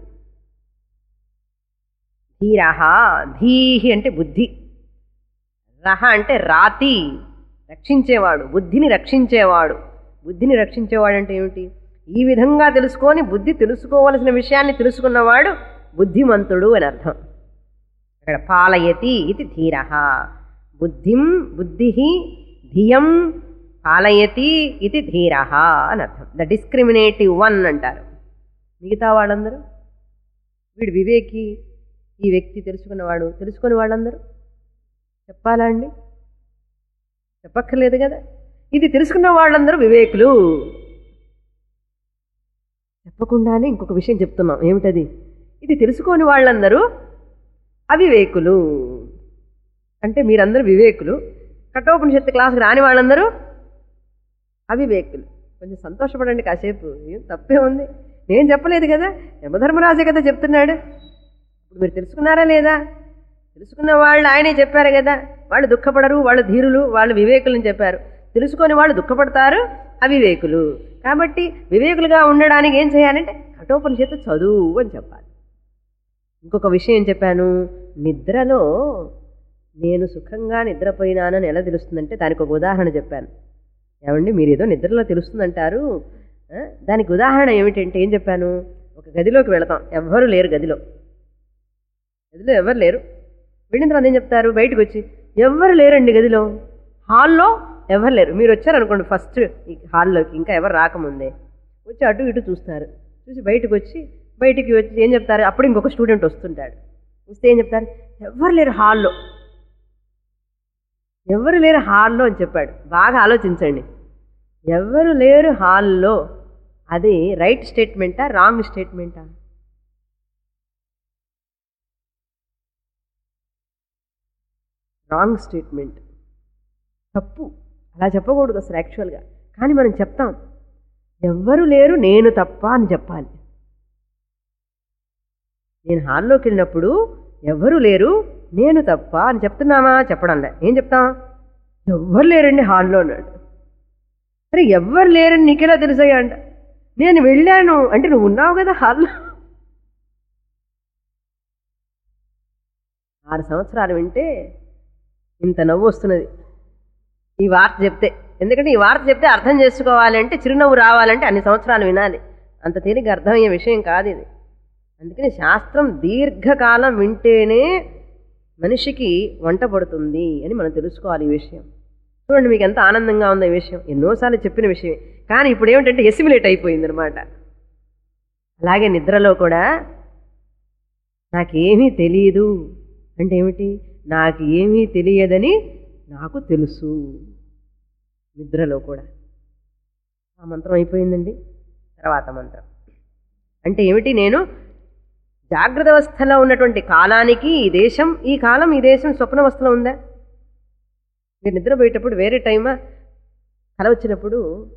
ధీరహ ధీహి అంటే బుద్ధి రహ అంటే రాతి రక్షించేవాడు బుద్ధిని రక్షించేవాడు బుద్ధిని రక్షించేవాడు అంటే ఏమిటి ఈ విధంగా తెలుసుకొని బుద్ధి తెలుసుకోవలసిన విషయాన్ని తెలుసుకున్నవాడు బుద్ధిమంతుడు అని అర్థం ఇక్కడ పాలయతి ఇది ధీర బుద్ధిం బుద్ధి ధియం పాలయతి ఇది ధీర అని అర్థం ద డిస్క్రిమినేటివ్ వన్ అంటారు మిగతా వాళ్ళందరూ వీడు వివేకి ఈ వ్యక్తి తెలుసుకున్నవాడు తెలుసుకుని వాళ్ళందరూ చెప్పాలా అండి చెప్పక్కర్లేదు కదా ఇది తెలుసుకున్న వాళ్ళందరూ వివేకులు చెప్పకుండానే ఇంకొక విషయం చెప్తున్నాం ఏమిటది ఇది తెలుసుకోని వాళ్ళందరూ అవివేకులు అంటే మీరందరూ వివేకులు కఠోపనిషత్తు క్లాస్కి రాని వాళ్ళందరూ అవివేకులు కొంచెం సంతోషపడండి కాసేపు ఏం తప్పే ఉంది నేను చెప్పలేదు కదా యమధర్మరాజే కదా చెప్తున్నాడు ఇప్పుడు మీరు తెలుసుకున్నారా లేదా తెలుసుకున్న వాళ్ళు ఆయనే చెప్పారు కదా వాళ్ళు దుఃఖపడరు వాళ్ళు ధీరులు వాళ్ళు వివేకులని చెప్పారు తెలుసుకొని వాళ్ళు దుఃఖపడతారు అవివేకులు కాబట్టి వివేకులుగా ఉండడానికి ఏం చేయాలంటే కఠోపనిషత్తు చదువు అని చెప్పాలి ఇంకొక విషయం ఏం చెప్పాను నిద్రలో నేను సుఖంగా నిద్రపోయినానని ఎలా తెలుస్తుందంటే దానికి ఒక ఉదాహరణ చెప్పాను ఏమండి మీరు ఏదో నిద్రలో తెలుస్తుందంటారు ఆ, దానికి ఉదాహరణ ఏమిటంటే ఏం చెప్పాను ఒక గదిలోకి వెళతాం ఎవ్వరు లేరు గదిలో గదిలో ఎవరు లేరు వెళ్ళిన తర్వాత ఏం చెప్తారు బయటకు వచ్చి ఎవ్వరు లేరండి గదిలో హాల్లో ఎవరు లేరు మీరు వచ్చారనుకోండి ఫస్ట్ ఈ హాల్లోకి ఇంకా ఎవరు రాకముందే వచ్చి అటు ఇటు చూస్తారు చూసి బయటకు వచ్చి బయటికి వచ్చి ఏం చెప్తారు అప్పుడు ఇంకొక స్టూడెంట్ వస్తుంటాడు వస్తే ఏం చెప్తారు ఎవ్వరు లేరు హాల్లో ఎవరు లేరు హాల్లో అని చెప్పాడు బాగా ఆలోచించండి ఎవరు లేరు హాల్లో అది రైట్ స్టేట్మెంటా రాంగ్ స్టేట్మెంటా రాంగ్ స్టేట్మెంట్ తప్పు అలా చెప్పకూడదు అసలు యాక్చువల్గా కానీ మనం చెప్తాం ఎవ్వరు లేరు నేను తప్ప అని చెప్పాలి నేను హాల్లోకి వెళ్ళినప్పుడు ఎవరు లేరు నేను తప్ప అని చెప్తున్నామా చెప్పడంలే ఏం చెప్తాం ఎవ్వరు లేరండి హాల్లో అన్నాడు అరే ఎవ్వరు లేరని నీకెలా తెలుసయ్యా అంట నేను వెళ్ళాను అంటే నువ్వు ఉన్నావు కదా హాల్లో ఆరు సంవత్సరాలు వింటే ఇంత నవ్వు వస్తున్నది ఈ వార్త చెప్తే ఎందుకంటే ఈ వార్త చెప్తే అర్థం చేసుకోవాలంటే చిరునవ్వు రావాలంటే అన్ని సంవత్సరాలు వినాలి అంత తేలిక అర్థమయ్యే విషయం కాదు ఇది అందుకని శాస్త్రం దీర్ఘకాలం వింటేనే మనిషికి వంట పడుతుంది అని మనం తెలుసుకోవాలి ఈ విషయం చూడండి మీకు ఎంత ఆనందంగా ఉందో ఈ విషయం ఎన్నోసార్లు చెప్పిన విషయమే కానీ ఇప్పుడు ఏమిటంటే ఎసిమిలేట్ అయిపోయింది అనమాట అలాగే నిద్రలో కూడా నాకేమీ తెలియదు అంటే ఏమిటి నాకు ఏమీ తెలియదని నాకు తెలుసు నిద్రలో కూడా ఆ మంత్రం అయిపోయిందండి తర్వాత మంత్రం అంటే ఏమిటి నేను జాగ్రత్త అవస్థలో ఉన్నటువంటి కాలానికి ఈ దేశం ఈ కాలం ఈ దేశం స్వప్నవస్థలో ఉందా మీరు నిద్రపోయేటప్పుడు వేరే టైమా కల వచ్చినప్పుడు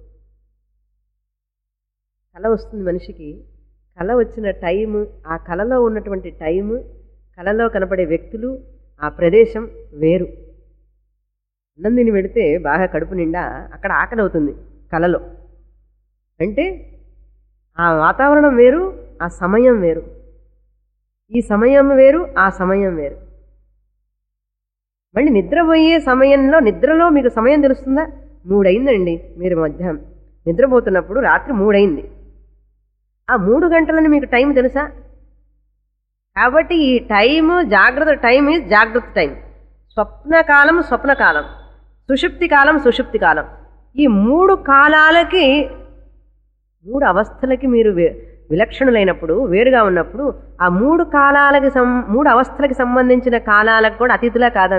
కల వస్తుంది మనిషికి కల వచ్చిన టైము ఆ కలలో ఉన్నటువంటి టైము కలలో కనపడే వ్యక్తులు ఆ ప్రదేశం వేరు అన్నం తిని పెడితే బాగా కడుపు నిండా అక్కడ ఆకలి అవుతుంది కలలో అంటే ఆ వాతావరణం వేరు ఆ సమయం వేరు ఈ సమయం వేరు ఆ సమయం వేరు మళ్ళీ నిద్రపోయే సమయంలో నిద్రలో మీకు సమయం తెలుస్తుందా మూడైందండి మీరు మధ్యాహ్నం నిద్రపోతున్నప్పుడు రాత్రి మూడైంది ఆ మూడు గంటలని మీకు టైం తెలుసా కాబట్టి ఈ టైము జాగ్రత్త టైం ఈజ్ జాగ్రత్త టైం స్వప్నకాలం స్వప్నకాలం సుషుప్తి కాలం సుషుప్తి కాలం ఈ మూడు కాలాలకి మూడు అవస్థలకి మీరు వి- విలక్షణులైనప్పుడు వేరుగా ఉన్నప్పుడు ఆ మూడు కాలాలకి సం మూడు అవస్థలకి సంబంధించిన కాలాలకు కూడా అతిథులా కాదా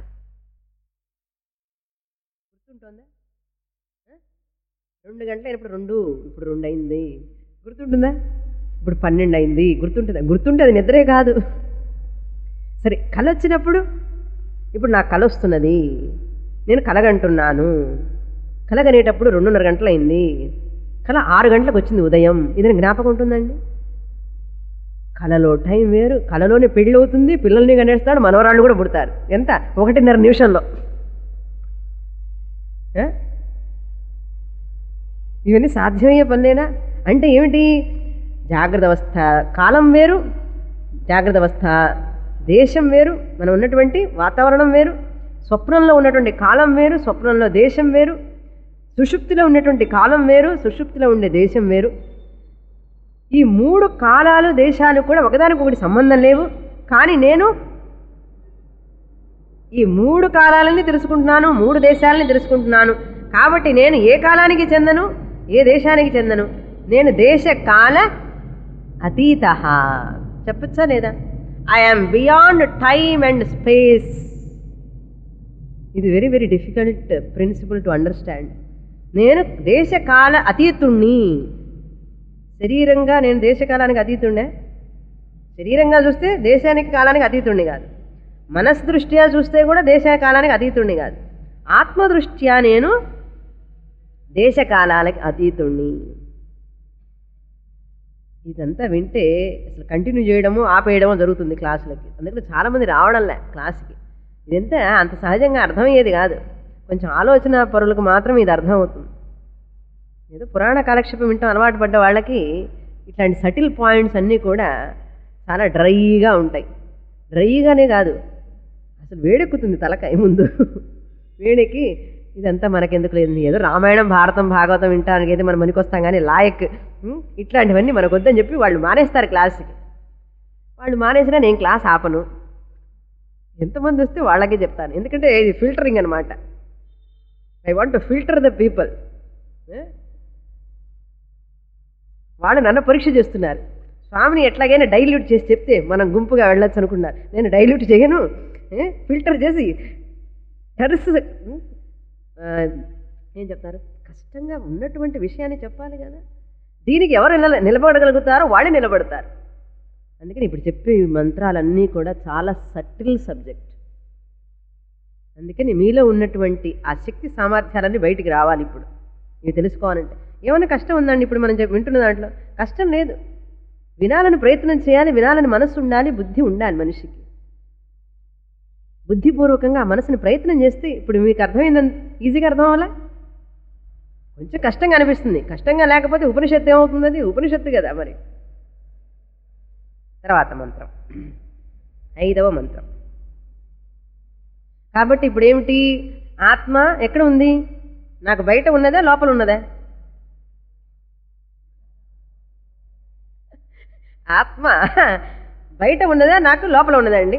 గుర్తుంటుందా ఆ? రెండు గంటలు అయినప్పుడు రెండు ఇప్పుడు రెండు అయింది గుర్తుంటుందా ఇప్పుడు పన్నెండు అయింది గుర్తుంటుందా గుర్తుంటే అది నిద్రే కాదు సరే కళ వచ్చినప్పుడు ఇప్పుడు నాకు కళ వస్తున్నది నేను కలగంటున్నాను కలగనేటప్పుడు రెండున్నర గంటలు అయింది కళ ఆరు గంటలకు వచ్చింది ఉదయం ఇది జ్ఞాపకం ఉంటుందండి కళలో టైం వేరు కళలోనే పెళ్ళి అవుతుంది పిల్లల్ని కనేస్తాడు మనవరాళ్ళు కూడా పుడతారు ఎంత ఒకటిన్నర నిమిషంలో ఆ? ఇవన్నీ సాధ్యమయ్యే పనులేనా అంటే ఏమిటి జాగ్రత్త అవస్థ కాలం వేరు జాగ్రత్త అవస్థ దేశం వేరు మనం ఉన్నటువంటి వాతావరణం వేరు స్వప్నంలో ఉన్నటువంటి కాలం వేరు స్వప్నంలో దేశం వేరు సుషుప్తిలో ఉన్నటువంటి కాలం వేరు సుషుప్తిలో ఉండే దేశం వేరు ఈ మూడు కాలాలు దేశాలు కూడా ఒకదానికొకటి సంబంధం లేవు కానీ నేను ఈ మూడు కాలాలని తెలుసుకుంటున్నాను మూడు దేశాలని తెలుసుకుంటున్నాను కాబట్టి నేను ఏ కాలానికి చెందను ఏ దేశానికి చెందను నేను దేశ కాల అతీత చెప్పచ్చా లేదా I'm beyond time and space ఇది very very difficult principle to understand నేను దేశకాల అతీతుణ్ణి శరీరంగా నేను దేశకాలానికి అతీతుండే శరీరంగా చూస్తే దేశానికి కాలానికి అతీతుణ్ణి కాదు మనస్ దృష్ట్యా చూస్తే కూడా దేశ కాలానికి అతీతుణ్ణి కాదు ఆత్మదృష్ట్యా నేను దేశకాలాలకి అతీతుణ్ణి ఇదంతా వింటే అసలు కంటిన్యూ చేయడము ఆపేయడమో జరుగుతుంది క్లాసులకి అందుకని చాలామంది రావడంలే క్లాస్కి ఇదంతా అంత సహజంగా అర్థమయ్యేది కాదు కొంచెం ఆలోచన పరులకు మాత్రం ఇది అర్థమవుతుంది ఏదో పురాణ కాలక్షేపం వింటాం అలవాటు పడ్డ వాళ్ళకి ఇట్లాంటి సటిల్ పాయింట్స్ అన్నీ కూడా చాలా డ్రైగా ఉంటాయి డ్రైగానే కాదు అసలు వేడెక్కుతుంది తలకాయ ముందు వేడెక్కి ఇదంతా మనకెందుకు లేదు ఏదో రామాయణం భారతం భాగవతం వింటానికి అయితే మనం పనికొస్తాం కానీ లాయక్ ఉం, ఇట్లాంటివన్నీ మనకు వద్దని చెప్పి వాళ్ళు మానేస్తారు క్లాస్కి వాళ్ళు మానేసినా నేను క్లాస్ ఆపను ఎంతమంది వస్తే వాళ్ళకే చెప్తాను ఎందుకంటే ఇది ఫిల్టరింగ్ అనమాట I want to filter the people వాళ్ళు నన్ను పరీక్ష చేస్తున్నారు స్వామిని ఎట్లాగైనా డైల్యూట్ చేసి చెప్తే మనం గుంపుగా వెళ్ళొచ్చు అనుకున్నారు నేను డైల్యూట్ చేయను ఫిల్టర్ చేసి టెరస్ ఏం చెప్తారు కష్టంగా ఉన్నటువంటి విషయాన్ని చెప్పాలి కదా దీనికి ఎవరు నిల నిలబడగలుగుతారో వాళ్ళే నిలబడతారు అందుకని ఇప్పుడు చెప్పే ఈ మంత్రాలన్నీ కూడా చాలా సటిల్ సబ్జెక్ట్ అందుకని మీలో ఉన్నటువంటి ఆ శక్తి సామర్థ్యాలన్నీ బయటికి రావాలి ఇప్పుడు ఇవి తెలుసుకోవాలంటే ఏమైనా కష్టం ఉందండి ఇప్పుడు మనం చెప్పి వింటున్న దాంట్లో కష్టం లేదు వినాలని ప్రయత్నం చేయాలి వినాలని మనసు ఉండాలి బుద్ధి ఉండాలి మనిషికి బుద్ధిపూర్వకంగా ఆ మనసుని ప్రయత్నం చేస్తే ఇప్పుడు మీకు అర్థమైందని ఈజీగా అర్థం అవ్వాలా కొంచెం కష్టంగా అనిపిస్తుంది కష్టంగా లేకపోతే ఉపనిషత్తు ఏమవుతుంది అది ఉపనిషత్తు కదా మరి తర్వాత మంత్రం ఐదవ మంత్రం కాబట్టి ఇప్పుడు ఏమిటి ఆత్మ ఎక్కడ ఉంది నాకు బయట ఉన్నదా లోపల ఉన్నదా ఆత్మ బయట ఉన్నదా నాకు లోపల ఉన్నదా అండి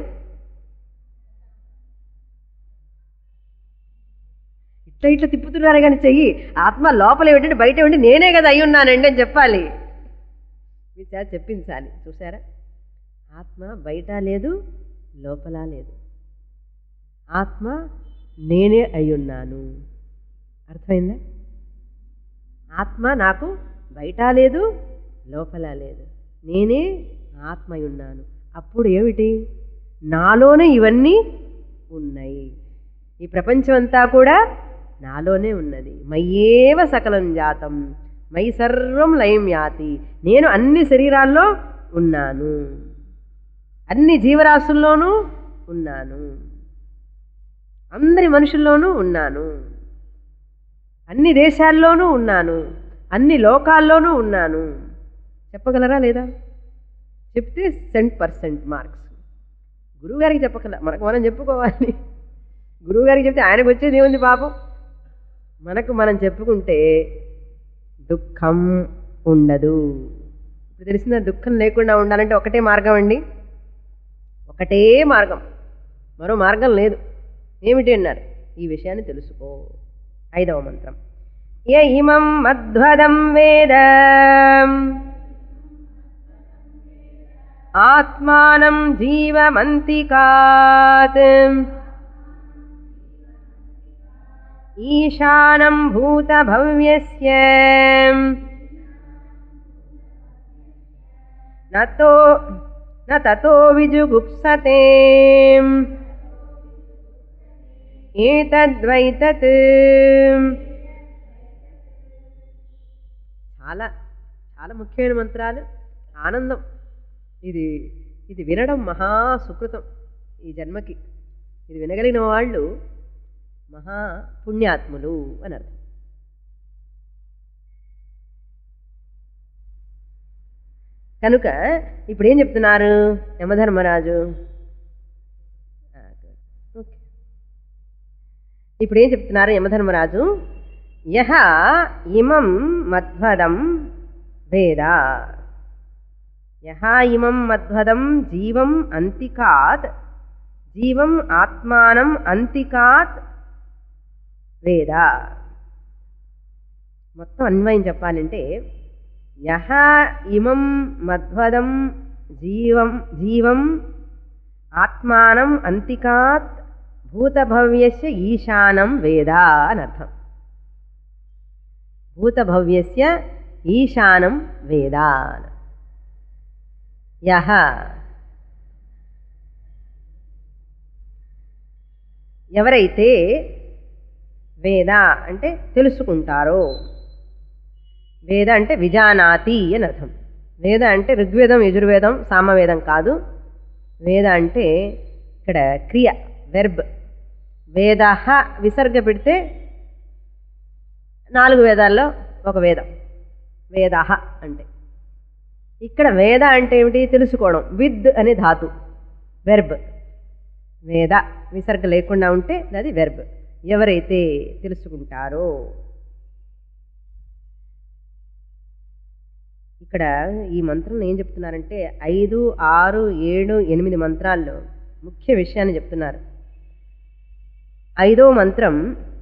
ఇట్లా ఇట్లా తిప్పుతున్నారు కానీ చెయ్యి ఆత్మ లోపల ఏమిటంటే బయట ఏమిటి నేనే కదా అయి ఉన్నానండి అని చెప్పాలి మీ చేత చెప్పించాలి చూసారా ఆత్మ బయట లేదు లోపల లేదు ఆత్మ నేనే అయ్యున్నాను అర్థమైందా ఆత్మ నాకు బయట లేదు లోపల లేదు నేనే ఆత్మ అయి ఉన్నాను అప్పుడు ఏమిటి నాలోనే ఇవన్నీ ఉన్నాయి ఈ ప్రపంచం అంతా కూడా నాలోనే ఉన్నది మయ్యేవ సకలం జాతం మై సర్వం లయం యాతి నేను అన్ని శరీరాల్లో ఉన్నాను అన్ని జీవరాశుల్లోనూ ఉన్నాను అందరి మనుషుల్లోనూ ఉన్నాను అన్ని దేశాల్లోనూ ఉన్నాను అన్ని లోకాల్లోనూ ఉన్నాను చెప్పగలరా లేదా చెప్తే సెంట్ పర్సెంట్ మార్క్స్ గురువుగారికి చెప్పగల మనకు మనం చెప్పుకోవాలి గురువుగారికి చెప్తే ఆయనకు వచ్చేది ఏముంది పాపం మనకు మనం చెప్పుకుంటే దుఃఖం ఉండదు ఇప్పుడు తెలిసిన దుఃఖం లేకుండా ఉండాలంటే ఒకటే మార్గం అండి ఒకటే మార్గం మరో మార్గం లేదు ఏమిటి అన్నారు ఈ విషయాన్ని తెలుసుకో ఐదవ మంత్రం య ఇమం మధ్వదం వేద ఆత్మానం జీవమంతికాత్ ఈశానం భూతభవ్యస్య నతో న తతో విజుగుప్సతే ఏతద్వైతత్ చాలా చాలా ముఖ్యమైన మంత్రాలు ఆనందం ఇది ఇది వినడం మహా సుకృతం ఈ జన్మకి ఇది వినగలిగిన వాళ్ళు మహా పుణ్యాత్ములు అని అర్థం కనుక ఇప్పుడు ఏం చెప్తున్నారు యమధర్మరాజు ఆ, ఓకే ఇప్పుడు ఏం చెప్తున్నారు యమధర్మరాజు యహ ఇమం మధ్వదం వేద యహ ఇమం మధ్వదం జీవం అంతికాత్ జీవం ఆత్మానం అంతికాత్ వేద మొత్తం అన్వయం చెప్పాలంటే యహ ఇమం మధ్వదం జీవం జీవం ఆత్మానం అంతికాత్ భూతభవ్యస్య ఈశానం వేద అని అర్థం భూతభవ్యస్య ఈశానం వేద అని. యహ ఎవరైతే వేద అంటే తెలుసుకుంటారో వేద అంటే విజానాతి అని అర్థం వేద అంటే ఋగ్వేదం యజుర్వేదం సామవేదం కాదు వేద అంటే ఇక్కడ క్రియ వెర్బ్ వేద విసర్గ పెడితే నాలుగు వేదాల్లో ఒక వేదం వేద అంటే ఇక్కడ వేద అంటే ఏమిటి తెలుసుకోవడం విద్ అనే ధాతు వెర్బ్ వేద విసర్గ లేకుండా ఉంటే అది వెర్బ్ ఎవరైతే తెలుసుకుంటారో ఇక్కడ ఈ మంత్రం ఏం చెప్తున్నారంటే ఐదు ఆరు ఏడు ఎనిమిది మంత్రాల్లో ముఖ్య విషయాన్ని చెప్తున్నారు ఐదో మంత్రం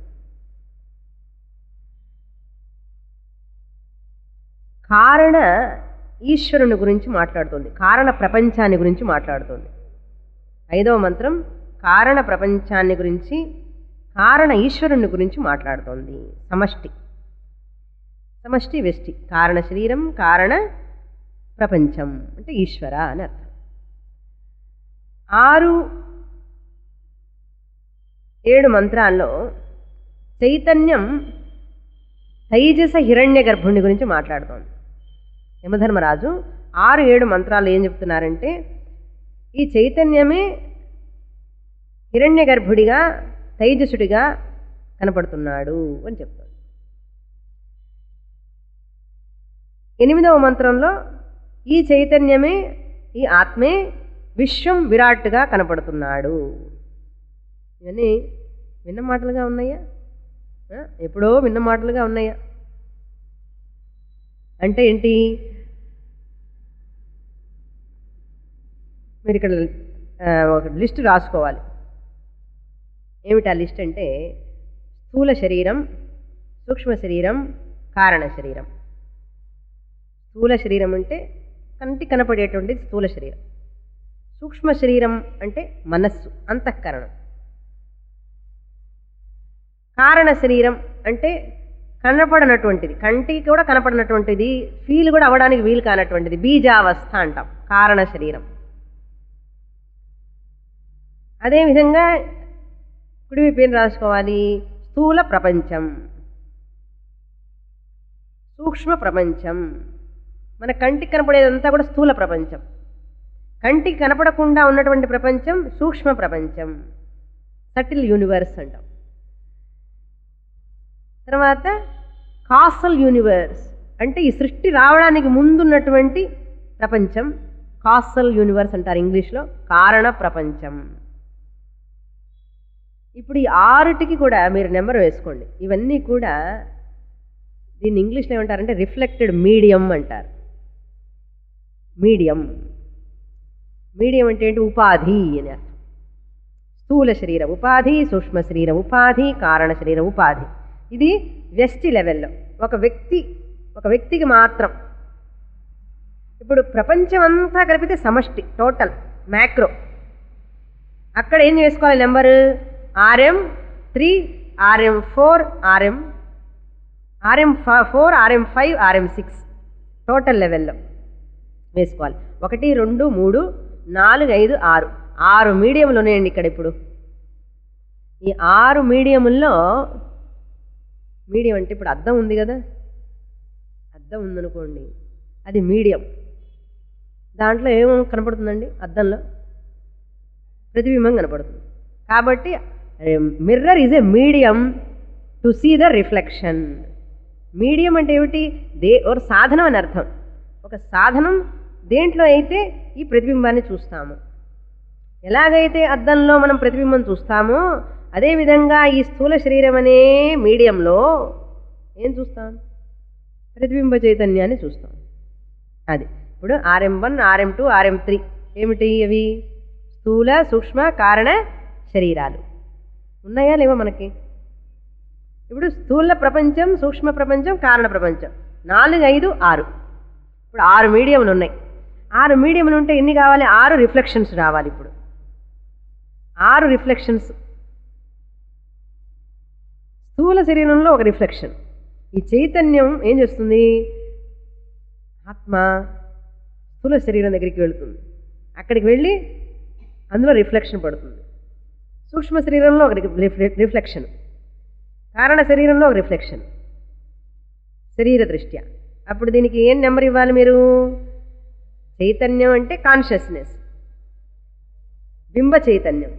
కారణ ఈశ్వరుని గురించి మాట్లాడుతుంది కారణ ప్రపంచాన్ని గురించి మాట్లాడుతుంది ఐదవ మంత్రం కారణ ప్రపంచాన్ని గురించి కారణ ఈశ్వరుని గురించి మాట్లాడుతోంది సమష్టి సమష్టి వెష్టి కారణ శరీరం కారణ ప్రపంచం అంటే ఈశ్వర అని అర్థం ఆరు ఏడు మంత్రాల్లో చైతన్యం తైజస హిరణ్య గర్భుణ్ణి గురించి మాట్లాడుతోంది యమధర్మరాజు ఆరు ఏడు మంత్రాలు ఏం చెప్తున్నారంటే ఈ చైతన్యమే హిరణ్య గర్భుడిగా తైజసుడిగా కనపడుతున్నాడు అని చెప్తాడు ఎనిమిదవ మంత్రంలో ఈ చైతన్యమే ఈ ఆత్మే విశ్వం విరాట్గా కనపడుతున్నాడు ఇవన్నీ విన్న మాటలుగా ఉన్నాయా ఆ, ఎప్పుడో విన్న మాటలుగా ఉన్నాయా అంటే ఏంటి మీరు ఇక్కడ ఆ, ఒక లిస్ట్ రాసుకోవాలి ఏమిటి ఆ లిస్ట్ అంటే స్థూల శరీరం సూక్ష్మ శరీరం కారణ శరీరం స్థూల శరీరం అంటే కంటి కనపడేటువంటి స్థూల శరీరం సూక్ష్మ శరీరం అంటే మనస్సు అంతఃకరణం కారణ శరీరం అంటే కనపడనటువంటిది కంటికి కూడా కనపడినటువంటిది ఫీల్ కూడా అవ్వడానికి వీలు కానటువంటిది బీజావస్థ అంటాం కారణ శరీరం అదేవిధంగా కుడివైపు ఏం రాసుకోవాలి స్థూల ప్రపంచం సూక్ష్మ ప్రపంచం మన కంటికి కనపడేదంతా కూడా స్థూల ప్రపంచం కంటికి కనపడకుండా ఉన్నటువంటి ప్రపంచం సూక్ష్మ ప్రపంచం సటిల్ యూనివర్స్ అంటాం తర్వాత కాసల్ యూనివర్స్ అంటే ఈ సృష్టి రావడానికి ముందున్నటువంటి ప్రపంచం కాసల్ యూనివర్స్ అంటారు ఇంగ్లీష్లో కారణ ప్రపంచం ఇప్పుడు ఈ ఆరుటికి కూడా మీరు నెంబర్ వేసుకోండి ఇవన్నీ కూడా దీన్ని ఇంగ్లీష్లో ఏమంటారంటే రిఫ్లెక్టెడ్ మీడియం అంటారు మీడియం మీడియం అంటే ఏంటి ఉపాధి అని అర్థం స్థూల శరీర ఉపాధి సూక్ష్మ శరీర ఉపాధి కారణ శరీర ఉపాధి ఇది వ్యష్టి లెవెల్లో ఒక వ్యక్తి ఒక వ్యక్తికి మాత్రం ఇప్పుడు ప్రపంచం అంతా కలిపితే సమష్టి టోటల్ మ్యాక్రో అక్కడ ఏం చేసుకోవాలి number RM three RM four RM RM four RM five RM six total లెవెల్లో వేసుకోవాలి ఒకటి రెండు మూడు నాలుగు ఐదు ఆరు ఆరు మీడియంలు ఉన్నాయండి ఇక్కడ ఇప్పుడు ఈ ఆరు మీడియముల్లో మీడియం అంటే ఇప్పుడు అద్దం ఉంది కదా అద్దం ఉందనుకోండి అది మీడియం దాంట్లో ఏమో కనపడుతుందండి అద్దంలో ప్రతిబింబం కనపడుతుంది కాబట్టి mirror is a medium to see the reflection medium అంటే ఏమిటి దే ఒక సాధనం అని అర్థం ఒక సాధనం దేంట్లో అయితే ఈ ప్రతిబింబాన్ని చూస్తాము ఎలాగైతే అద్దంలో మనం ప్రతిబింబం చూస్తామో అదేవిధంగా ఈ స్థూల శరీరం అనే మీడియంలో ఏం చూస్తాం ప్రతిబింబ చైతన్యాన్ని చూస్తాం అది ఇప్పుడు RM one RM two RM three ఏమిటి అవి స్థూల సూక్ష్మ కారణ శరీరాలు ఉన్నాయా లేవా మనకి ఇప్పుడు స్థూల ప్రపంచం సూక్ష్మ ప్రపంచం కారణ ప్రపంచం నాలుగు ఐదు ఆరు ఇప్పుడు ఆరు మీడియంలు ఉన్నాయి ఆరు మీడియంలు ఉంటే ఎన్ని కావాలి ఆరు రిఫ్లెక్షన్స్ రావాలి ఇప్పుడు ఆరు రిఫ్లెక్షన్స్ స్థూల శరీరంలో ఒక రిఫ్లెక్షన్ ఈ చైతన్యం ఏం చేస్తుంది ఆత్మ స్థూల శరీరం దగ్గరికి వెళుతుంది అక్కడికి వెళ్ళి అందులో రిఫ్లెక్షన్ పడుతుంది సూక్ష్మ శరీరంలో ఒక రిఫ్- రిఫ్లెక్షన్ కారణ శరీరంలో ఒక రిఫ్లెక్షన్ శరీర దృష్ట్యా అప్పుడు దీనికి ఏం నెంబర్ ఇవ్వాలి మీరు చైతన్యం అంటే కాన్షియస్నెస్ బింబ చైతన్యం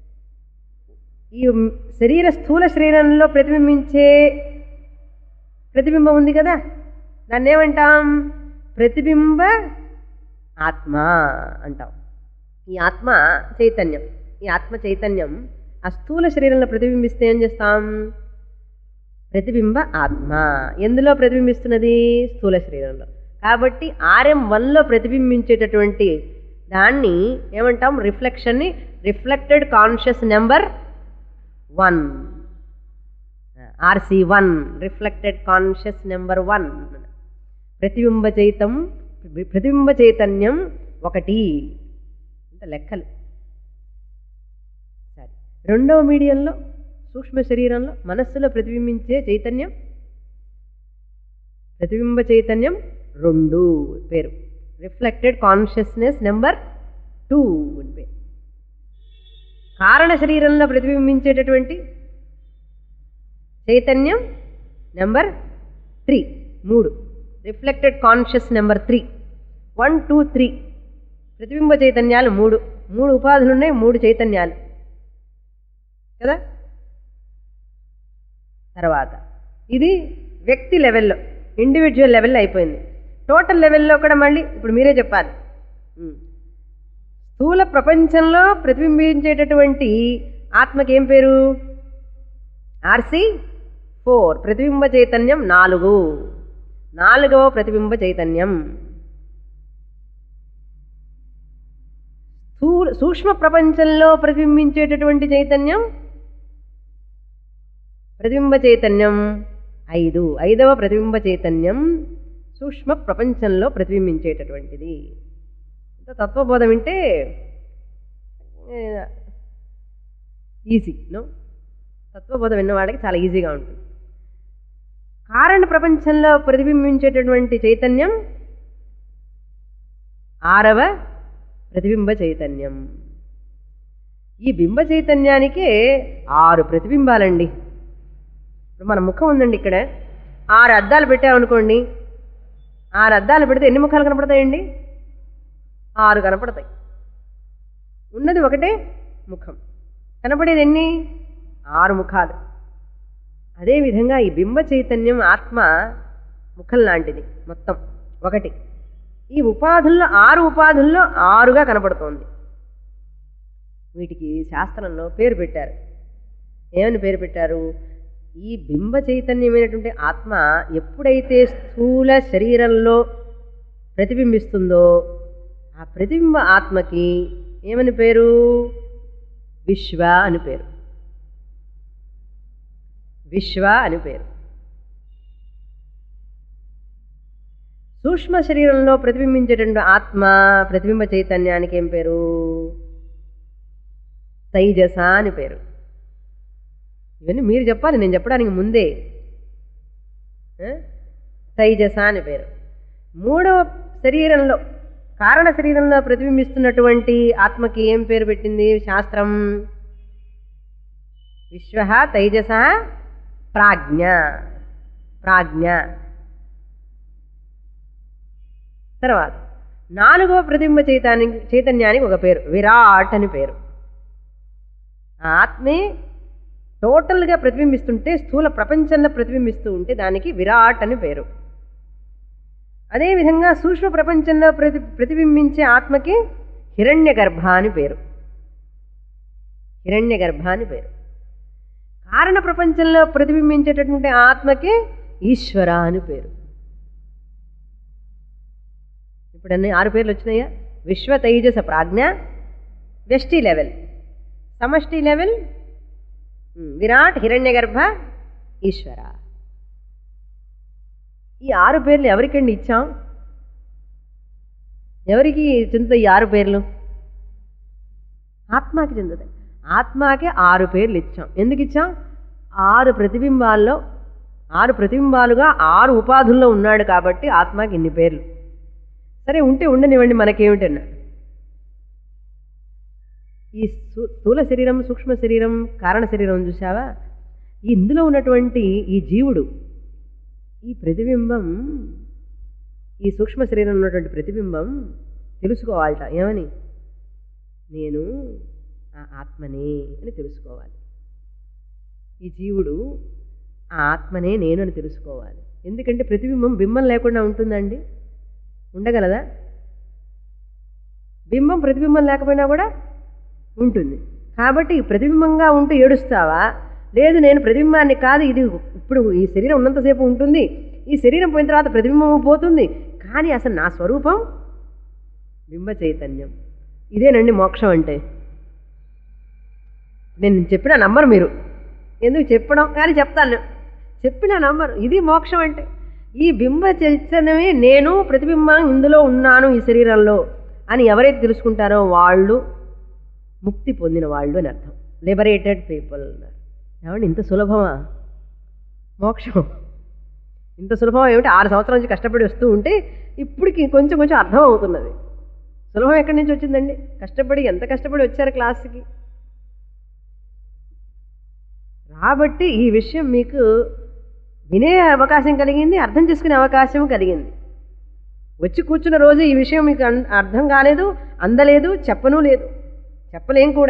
ఈ శరీర స్థూల శరీరంలో ప్రతిబింబించే ప్రతిబింబం ఉంది కదా దాన్ని ఏమంటాం ప్రతిబింబ ఆత్మ అంటాం ఈ ఆత్మ చైతన్యం ఈ ఆత్మ చైతన్యం ఆ స్థూల శరీరంలో ప్రతిబింబిస్తే ఏం చేస్తాం ప్రతిబింబ ఆత్మ ఎందులో ప్రతిబింబిస్తున్నది స్థూల శరీరంలో కాబట్టి ఆర్ఎం వన్లో ప్రతిబింబించేటటువంటి దాన్ని ఏమంటాం రిఫ్లెక్షన్ని reflected conscious number one RC one reflected conscious number one ప్రతిబింబ చైతం ప్రతిబింబ చైతన్యం ఒకటి అంత లెక్కలు సరే రెండవ మీడియంలో సూక్ష్మ శరీరంలో మనస్సులో ప్రతిబింబించే చైతన్యం ప్రతిబింబ చైతన్యం రెండు పేరు రిఫ్లెక్టెడ్ కాన్షియస్నెస్ నెంబర్ టూ అని పేరు కారణ శరీరంలో ప్రతిబింబించేటటువంటి చైతన్యం నెంబర్ త్రీ మూడు reflected conscious number three one two three ప్రతిబింబ చైతన్యాలు మూడు మూడు ఉపాధులు ఉన్నాయి మూడు చైతన్యాలు కదా తర్వాత ఇది వ్యక్తి లెవెల్లో ఇండివిజువల్ లెవెల్లో అయిపోయింది టోటల్ లెవెల్లో కూడా మళ్ళీ ఇప్పుడు మీరే చెప్పాలి ఉమ్. స్థూల ప్రపంచంలో ప్రతిబింబించేటటువంటి ఆత్మకి ఏం పేరు ఆర్సి ఫోర్ ప్రతిబింబ చైతన్యం నాలుగు నాలుగవ ప్రతిబింబ చైతన్యం స్థూల సూక్ష్మ ప్రపంచంలో ప్రతిబింబించేటటువంటి చైతన్యం ప్రతిబింబ చైతన్యం ఐదు ఐదవ ప్రతిబింబ చైతన్యం సూక్ష్మ ప్రపంచంలో ప్రతిబింబించేటటువంటిది ఇంత తత్వబోధ వింటే ఈజీ నో తత్వబోధ విన్న వాళ్ళకి చాలా ఈజీగా ఉంటుంది కారణ ప్రపంచంలో ప్రతిబింబించేటటువంటి చైతన్యం ఆరవ ప్రతిబింబ చైతన్యం ఈ బింబ చైతన్యానికే ఆరు ప్రతిబింబాలండి ఇప్పుడు మన ముఖం ఉందండి ఇక్కడ ఆరు అద్దాలు పెట్టామనుకోండి ఆరు అద్దాలు పెడితే ఎన్ని ముఖాలు కనపడతాయండి ఆరు కనపడతాయి ఉన్నది ఒకటే ముఖం కనపడేది ఎన్ని ఆరు ముఖాలు అదేవిధంగా ఈ బింబ చైతన్యం ఆత్మ ముఖం లాంటిది మొత్తం ఒకటి ఈ ఉపాధుల్లో ఆరు ఉపాధుల్లో ఆరుగా కనపడుతోంది వీటికి శాస్త్రంలో పేరు పెట్టారు ఏమని పేరు పెట్టారు ఈ బింబ చైతన్యమైనటువంటి ఆత్మ ఎప్పుడైతే స్థూల శరీరంలో ప్రతిబింబిస్తుందో ఆ ప్రతిబింబ ఆత్మకి ఏమని పేరు విశ్వ అని పేరు విశ్వ అని పేరు సూక్ష్మ శరీరంలో ప్రతిబింబించేటువంటి ఆత్మ ప్రతిబింబ చైతన్యానికి ఏం పేరు తైజస అని పేరు ఇవన్నీ మీరు చెప్పాలి నేను చెప్పడానికి ముందే ఆ? తైజస అని పేరు మూడవ శరీరంలో కారణ శరీరంలో ప్రతిబింబిస్తున్నటువంటి ఆత్మకి ఏం పేరు పెట్టింది శాస్త్రం విశ్వ తైజస ప్రాజ్ఞ ప్రాజ్ఞ తర్వాత నాలుగవ ప్రతిబింబ చైతన్య చైతన్యానికి ఒక పేరు విరాట్ అని పేరు ఆ ఆత్మే టోటల్గా ప్రతిబింబిస్తుంటే స్థూల ప్రపంచంలో ప్రతిబింబిస్తూ ఉంటే దానికి విరాట్ అని పేరు అదేవిధంగా సూక్ష్మ ప్రపంచంలో ప్రతి ప్రతిబింబించే ఆత్మకి హిరణ్య గర్భ అని పేరు హిరణ్య గర్భ అని పేరు కారణ ప్రపంచంలో ప్రతిబింబించేటటువంటి ఆత్మకి ఈశ్వర అని పేరు ఇప్పుడు అన్ని ఆరు పేర్లు వచ్చినాయా విశ్వ తైజస ప్రాజ్ఞ వ్యష్టి లెవెల్ సమష్టి లెవెల్ ఉమ్, విరాట్ హిరణ్యగర్భ ఈశ్వర ఈ ఆరు పేర్లు ఎవరికండి ఇచ్చాం ఎవరికి చెందుతాయి ఈ ఆరు పేర్లు ఆత్మాకి చెందుతాయి ఆత్మాకి ఆరు పేర్లు ఇచ్చాం ఎందుకు ఇచ్చాం ఆరు ప్రతిబింబాల్లో ఆరు ప్రతిబింబాలుగా ఆరు ఉపాధుల్లో ఉన్నాడు కాబట్టి ఆత్మకి ఇన్ని పేర్లు సరే ఉంటే ఉండనివ్వండి మనకేమిటన్నా ఈ స్థూ- స్థూల శరీరం సూక్ష్మ శరీరం కారణ శరీరం చూసావా ఈ ఇందులో ఉన్నటువంటి ఈ జీవుడు ఈ ప్రతిబింబం ఈ సూక్ష్మ శరీరం ఉన్నటువంటి ప్రతిబింబం తెలుసుకోవాలట ఏమని నేను ఆ ఆత్మనే అని తెలుసుకోవాలి ఈ జీవుడు ఆ ఆత్మనే నేను అని తెలుసుకోవాలి ఎందుకంటే ప్రతిబింబం బింబం లేకుండా ఉంటుందండి ఉండగలదా బింబం ప్రతిబింబం లేకపోయినా కూడా ఉంటుంది కాబట్టి ఈ ప్రతిబింబంగా ఉంటూ ఏడుస్తావా లేదు నేను ప్రతిబింబాన్ని కాదు ఇది ఇప్పుడు ఈ శరీరం ఉన్నంతసేపు ఉంటుంది ఈ శరీరం పోయిన తర్వాత ప్రతిబింబం పోతుంది కానీ అసలు నా స్వరూపం బింబ చైతన్యం ఇదేనండి మోక్షం అంటే నేను చెప్పిన నంబర్ మీరు ఎందుకు చెప్పడం కానీ చెప్తాను చెప్పిన నంబర్ ఇది మోక్షం అంటే ఈ బింబ చైతన్యమే నేను ప్రతిబింబం ఇందులో ఉన్నాను ఈ శరీరంలో అని ఎవరైతే తెలుసుకుంటారో వాళ్ళు ముక్తి పొందిన వాళ్ళు అని అర్థం లిబరేటెడ్ పీపుల్ అన్నారు ఏమండి ఇంత సులభమా మోక్షం ఇంత సులభం ఏమిటి ఆరు సంవత్సరాల నుంచి కష్టపడి వస్తూ ఉంటే ఇప్పటికి కొంచెం కొంచెం అర్థం అవుతున్నది సులభం ఎక్కడి నుంచి వచ్చిందండి కష్టపడి ఎంత కష్టపడి వచ్చారు క్లాస్కి కాబట్టి ఈ విషయం మీకు వినే అవకాశం కలిగింది అర్థం చేసుకునే అవకాశం కలిగింది వచ్చి కూర్చున్న రోజు ఈ విషయం మీకు అన్- అర్థం కాలేదు అందలేదు చెప్పను లేదు చెప్పలేం కూడా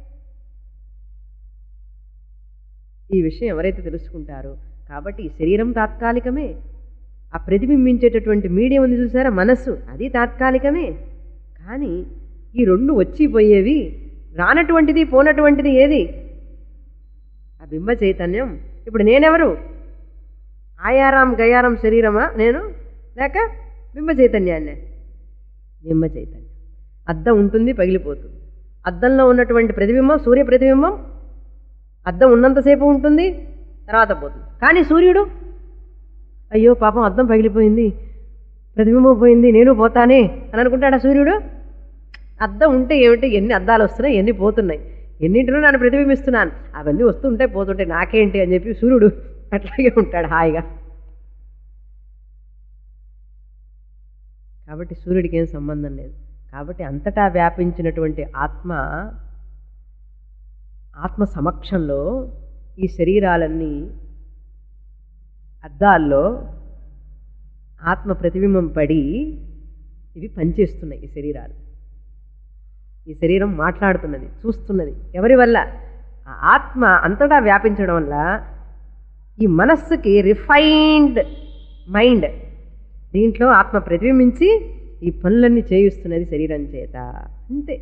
ఈ విషయం ఎవరైతే తెలుసుకుంటారో కాబట్టి ఈ శరీరం తాత్కాలికమే ఆ ప్రతిబింబించేటటువంటి మీడియం ఉంది చూసారా మనస్సు అది తాత్కాలికమే కానీ ఈ రెండు వచ్చిపోయేవి రానటువంటిది పోనటువంటిది ఏది ఆ బింబ చైతన్యం ఇప్పుడు నేనెవరు ఆయారాం గయారం శరీరమా నేను లేక బింబ చైతన్యాన్ని బింబ చైతన్యం అద్దం ఉంటుంది పగిలిపోతుంది అద్దంలో ఉన్నటువంటి ప్రతిబింబం సూర్య ప్రతిబింబం అద్దం ఉన్నంతసేపు ఉంటుంది తర్వాత పోతుంది కానీ సూర్యుడు అయ్యో పాపం అద్దం పగిలిపోయింది ప్రతిబింబం పోయింది నేను పోతానే అని అనుకుంటాడా సూర్యుడు అద్దం ఉంటే ఏమిటి ఎన్ని అద్దాలు వస్తున్నాయి ఎన్ని పోతున్నాయి ఎన్నింటిలో నన్ను ప్రతిబింబిస్తున్నాను అవన్నీ వస్తుంటాయి పోతుంటాయి నాకేంటి అని చెప్పి సూర్యుడు అట్లాగే ఉంటాడు హాయిగా కాబట్టి సూర్యుడికి ఏం సంబంధం లేదు కాబట్టి అంతటా వ్యాపించినటువంటి ఆత్మ ఆత్మ సమక్షంలో ఈ శరీరాలన్నీ అద్దాల్లో ఆత్మ ప్రతిబింబం పడి ఇవి పనిచేస్తున్నాయి ఈ శరీరాలు ఈ శరీరం మాట్లాడుతున్నది చూస్తున్నది ఎవరి వల్ల ఆ ఆత్మ అంతటా వ్యాపించడం వల్ల ఈ మనస్సుకి రిఫైన్డ్ మైండ్ దీంట్లో ఆత్మ ప్రతిబింబించి ఈ పనులన్నీ చేయిస్తున్నది శరీరం చేత అంతే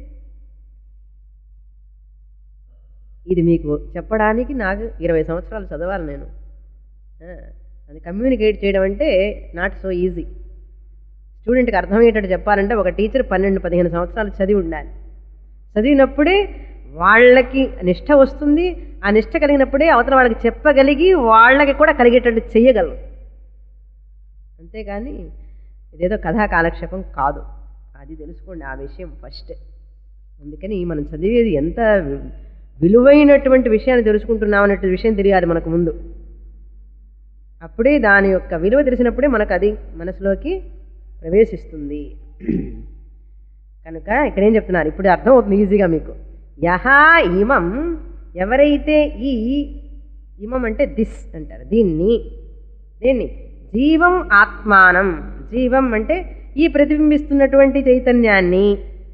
ఇది మీకు చెప్పడానికి నాకు ఇరవై సంవత్సరాలు చదవాలి నేను ఆ, అది కమ్యూనికేట్ చేయడం అంటే నాట్ సో ఈజీ స్టూడెంట్కి అర్థమయ్యేటట్టు చెప్పాలంటే ఒక టీచర్ పన్నెండు పదిహేను సంవత్సరాలు చదివి ఉండాలి చదివినప్పుడే వాళ్ళకి నిష్ట వస్తుంది ఆ నిష్ట కలిగినప్పుడే అవతల వాళ్ళకి చెప్పగలిగి వాళ్ళకి కూడా కలిగేటట్టు చెయ్యగలరు అంతేగాని ఇదేదో కథా కాలక్షేపం కాదు అది తెలుసుకోండి ఆ విషయం ఫస్ట్ అందుకని మనం చదివేది ఎంత వి- విలువైనటువంటి విషయాన్ని తెలుసుకుంటున్నాం అన్నట్టు విషయం తెలియాలి మనకు ముందు అప్పుడే దాని యొక్క విలువ తెలిసినప్పుడే మనకు అది మనసులోకి ప్రవేశిస్తుంది కనుక ఇక్కడ ఏం చెప్తున్నారు ఇప్పుడు అర్థం అవుతుంది ఈజీగా మీకు యహా ఇమం ఎవరైతే ఈ ఇమం అంటే దిస్ అంటారు దీన్ని దీన్ని జీవం ఆత్మానం జీవం అంటే ఈ ప్రతిబింబిస్తున్నటువంటి చైతన్యాన్ని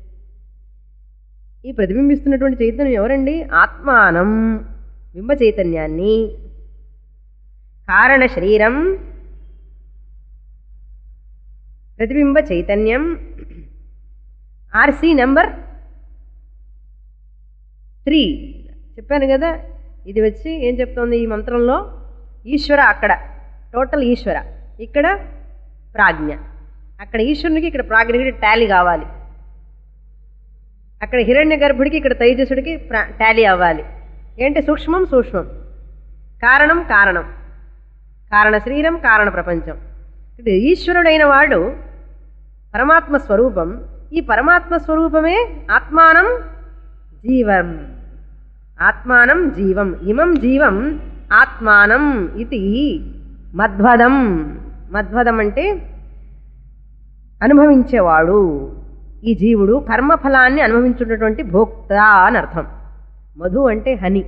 ఈ ప్రతిబింబిస్తున్నటువంటి చైతన్యం ఎవరండి ఆత్మానం బింబ చైతన్యాన్ని కారణ శరీరం ప్రతిబింబ చైతన్యం ఆర్సీ నెంబర్ త్రీ చెప్పాను కదా ఇది వచ్చి ఏం చెప్తోంది ఈ మంత్రంలో ఈశ్వర అక్కడ టోటల్ ఈశ్వర ఇక్కడ ప్రాజ్ఞ అక్కడ ఈశ్వరునికి ఇక్కడ ప్రాజ్ఞకి టాలీ కావాలి అక్కడ హిరణ్య గర్భుడికి ఇక్కడ తైజసుడికి ప్ర- టాలీ అవ్వాలి ఏంటి సూక్ష్మం సూక్ష్మం కారణం కారణం కారణ శరీరం కారణ ప్రపంచం అంటే ఈశ్వరుడైన వాడు పరమాత్మ స్వరూపం ఈ పరమాత్మ స్వరూపమే ఆత్మానం జీవం ఆత్మానం జీవం ఇమం జీవం ఆత్మానం ఇది మధ్వదం మధ్వదం అంటే అనుభవించేవాడు ఈ జీవుడు కర్మఫలాన్ని అనుభవించున్నటువంటి భోక్త అని అర్థం మధు అంటే హని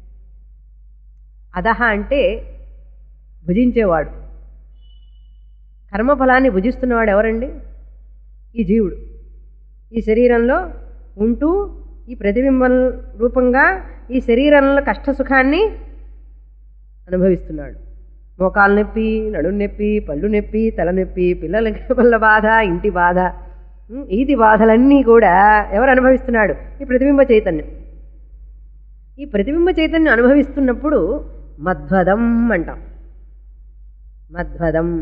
అదహ అంటే భుజించేవాడు కర్మఫలాన్ని భుజిస్తున్నవాడు ఎవరండి ఈ జీవుడు ఈ శరీరంలో ఉంటూ ఈ ప్రతిబింబం రూపంగా ఈ శరీరంలో కష్టసుఖాన్ని అనుభవిస్తున్నాడు మోకాలు నొప్పి నడుము నొప్పి పళ్ళు నొప్పి తల నొప్పి పిల్లల వల్ల బాధ ఇంటి బాధ ఉమ్, ఈది బాధలన్నీ కూడా ఎవరు అనుభవిస్తున్నాడు ఈ ప్రతిబింబ చైతన్యం ఈ ప్రతిబింబ చైతన్యం అనుభవిస్తున్నప్పుడు మధ్వదం అంటాం మధ్వదం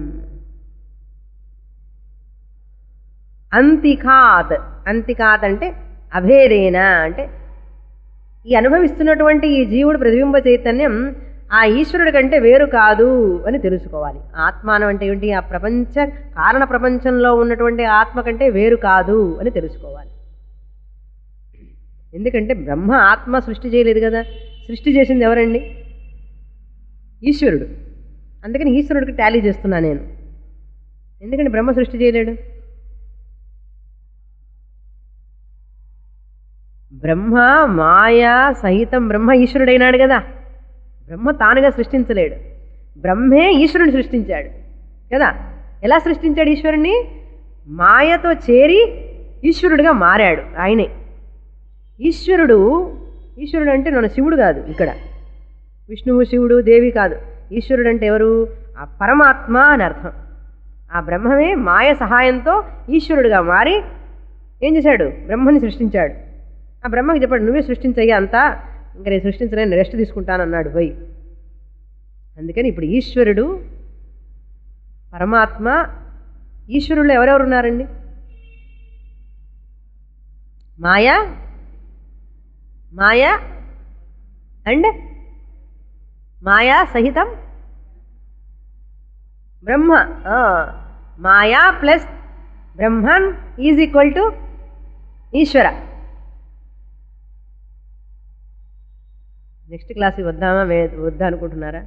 అంతికాత్ అంతికాత్ అంటే అభేదేన అంటే ఈ అనుభవిస్తున్నటువంటి ఈ జీవుడు ప్రతిబింబ చైతన్యం ఆ ఈశ్వరుడి కంటే వేరు కాదు అని తెలుసుకోవాలి ఆత్మానం అంటే ఏంటి ఆ ప్రపంచ కారణ ప్రపంచంలో ఉన్నటువంటి ఆత్మ కంటే వేరు కాదు అని తెలుసుకోవాలి ఎందుకంటే బ్రహ్మ ఆత్మ సృష్టి చేయలేదు కదా సృష్టి చేసింది ఎవరండి ఈశ్వరుడు అందుకని ఈశ్వరుడికి టాలీ చేస్తున్నా నేను ఎందుకంటే బ్రహ్మ సృష్టి చేయలేడు బ్రహ్మ మాయా సహితం బ్రహ్మ ఈశ్వరుడైనాడు కదా బ్రహ్మ తానుగా సృష్టించలేడు బ్రహ్మే ఈశ్వరుని సృష్టించాడు కదా ఎలా సృష్టించాడు ఈశ్వరుణ్ణి మాయతో చేరి ఈశ్వరుడిగా మారాడు ఆయనే ఈశ్వరుడు ఈశ్వరుడు అంటే మన శివుడు కాదు ఇక్కడ విష్ణువు శివుడు దేవి కాదు ఈశ్వరుడు అంటే ఎవరు ఆ పరమాత్మ అని అర్థం ఆ బ్రహ్మమే మాయ సహాయంతో ఈశ్వరుడుగా మారి ఏం చేశాడు బ్రహ్మని సృష్టించాడు ఆ బ్రహ్మకి చెప్పాడు నువ్వే సృష్టించయ్యా అంతా ఇంకా నేను సృష్టించలేను రెస్ట్ తీసుకుంటానన్నాడు పోయి అందుకని ఇప్పుడు ఈశ్వరుడు పరమాత్మ ఈశ్వరుల్లో ఎవరెవరు ఉన్నారండి మాయా మాయా అండ్ మాయా సహితం బ్రహ్మ ఆ, maya plus Brahman is equal to Ishwara next క్లాస్కి వద్దామా వే- వద్దా అనుకుంటున్నారా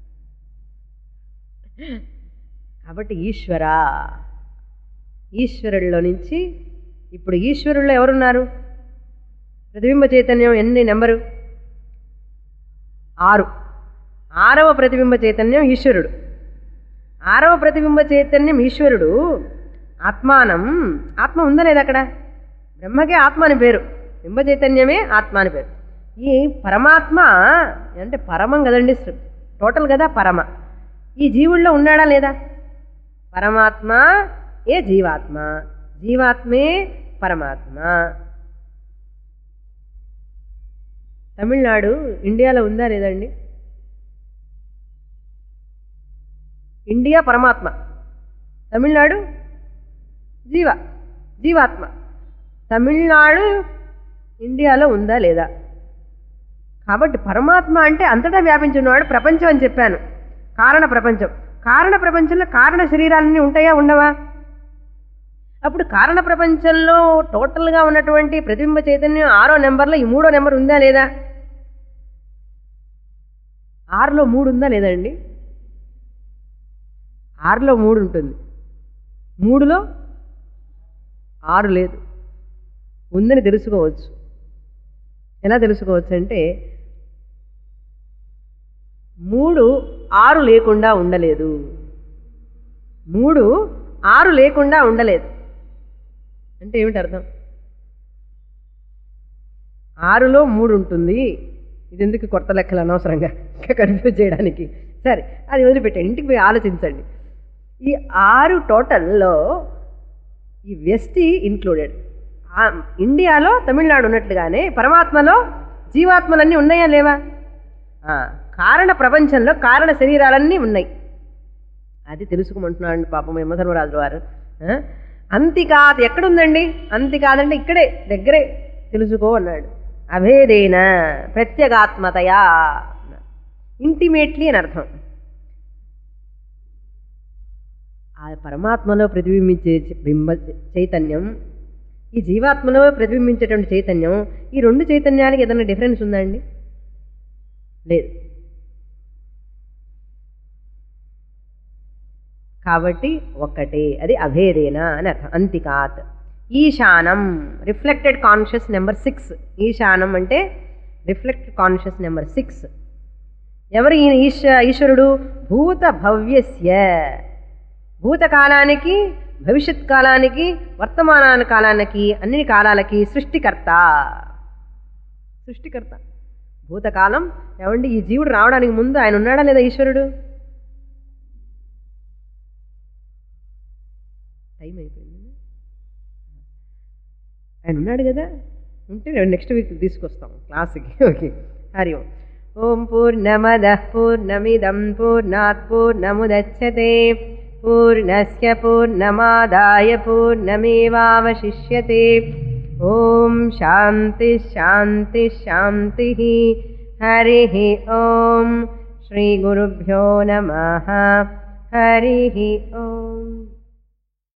కాబట్టి ఈశ్వర ఈశ్వరుల్లో నుంచి ఇప్పుడు ఈశ్వరుల్లో ఎవరున్నారు ప్రతిబింబ చైతన్యం ఎన్ని నెంబరు ఆరు ఆరవ ప్రతిబింబ చైతన్యం ఈశ్వరుడు ఆరవ ప్రతిబింబ చైతన్యం ఈశ్వరుడు ఆత్మానం ఆత్మ ఉందా లేదా అక్కడ బ్రహ్మకే ఆత్మ అని పేరు బింబ చైతన్యమే ఆత్మ అని పేరు ఈ పరమాత్మ అంటే పరమం కదండి టోటల్ కదా పరమ ఈ జీవుల్లో ఉన్నాడా లేదా పరమాత్మ ఏ జీవాత్మ జీవాత్మే పరమాత్మ తమిళనాడు ఇండియాలో ఉందా లేదండి ఇండియా పరమాత్మ తమిళనాడు జీవ జీవాత్మ తమిళనాడు ఇండియాలో ఉందా లేదా కాబట్టి పరమాత్మ అంటే అంతటా వ్యాపించున్నవాడు ప్రపంచం అని చెప్పాను కారణ ప్రపంచం కారణ ప్రపంచంలో కారణ శరీరాలన్నీ ఉంటాయా ఉండవా అప్పుడు కారణ ప్రపంచంలో టోటల్గా ఉన్నటువంటి ప్రతిబింబ చైతన్యం ఆరో నెంబర్లో ఈ మూడో నెంబర్ ఉందా లేదా ఆరులో మూడు ఉందా లేదండి ఆరులో మూడు ఉంటుంది మూడులో ఆరు లేదు ఉందని తెలుసుకోవచ్చు ఎలా తెలుసుకోవచ్చు అంటే మూడు ఆరు లేకుండా ఉండలేదు మూడు ఆరు లేకుండా ఉండలేదు అంటే ఏమిటి అర్థం ఆరులో మూడు ఉంటుంది ఇది ఎందుకు కొత్త లెక్కలు అనవసరంగా ఇంకా కన్ఫ్యూజ్ చేయడానికి సరే అది వదిలిపెట్టండి ఇంటికి పోయి ఆలోచించండి ఈ ఆరు టోటల్లో ఈ వ్యష్టి ఇన్క్లూడెడ్ ఇండియాలో తమిళనాడు ఉన్నట్లుగానే పరమాత్మలో జీవాత్మలన్నీ ఉన్నాయా లేవా ఆ, కారణ ప్రపంచంలో కారణ శరీరాలన్నీ ఉన్నాయి అది తెలుసుకోమంటున్నాడు పాపం యమధర్మరాజు వారు ఆ? అంతికాద్ ఎక్కడుందండి అంతికాదంటే ఇక్కడే దగ్గరే తెలుసుకో అన్నాడు అభేదేన ప్రత్యేగాత్మతయా ఇంటిమేట్లీ అని అర్థం ఆ పరమాత్మలో ప్రతిబింబించే చ- బింబ చైతన్యం ఈ జీవాత్మలో ప్రతిబింబించేటువంటి చైతన్యం ఈ రెండు చైతన్యాలకి ఏదైనా డిఫరెన్స్ ఉందా అండి లేదు కాబట్టి ఒక్కటే అది అభేదేన అని అర్థం అంతికాత్ ఈశానం రిఫ్లెక్టెడ్ కాన్షియస్ నెంబర్ సిక్స్ ఈశానం అంటే రిఫ్లెక్టెడ్ కాన్షియస్ నెంబర్ సిక్స్ ఎవరు ఈయన ఈశ ఈశ్వరుడు భూత భవ్యస్య భూతకాలానికి భవిష్యత్ కాలానికి వర్తమాన కాలానికి అన్ని కాలాలకి సృష్టికర్త సృష్టికర్త భూతకాలం ఏమండి ఈ జీవుడు రావడానికి ముందు ఆయన ఉన్నాడా లేదా ఈశ్వరుడు టైం అయిపోయింది ఆయన ఉన్నాడు కదా ఉంటే నెక్స్ట్ వీక్ తీసుకొస్తాం క్లాస్కి ఓకే హరి ఓం ఓం పూర్ణమద పూర్ణమిదం పూర్ణాత్ పూర్ణముదచ్చతే పూర్ణస్య పూర్ణమాదాయ పూర్ణమేవావశిష్యతే ఓం శాంతి శాంతి శాంతి హరి ఓం శ్రీ గురుభ్యో నమ హరి ఓం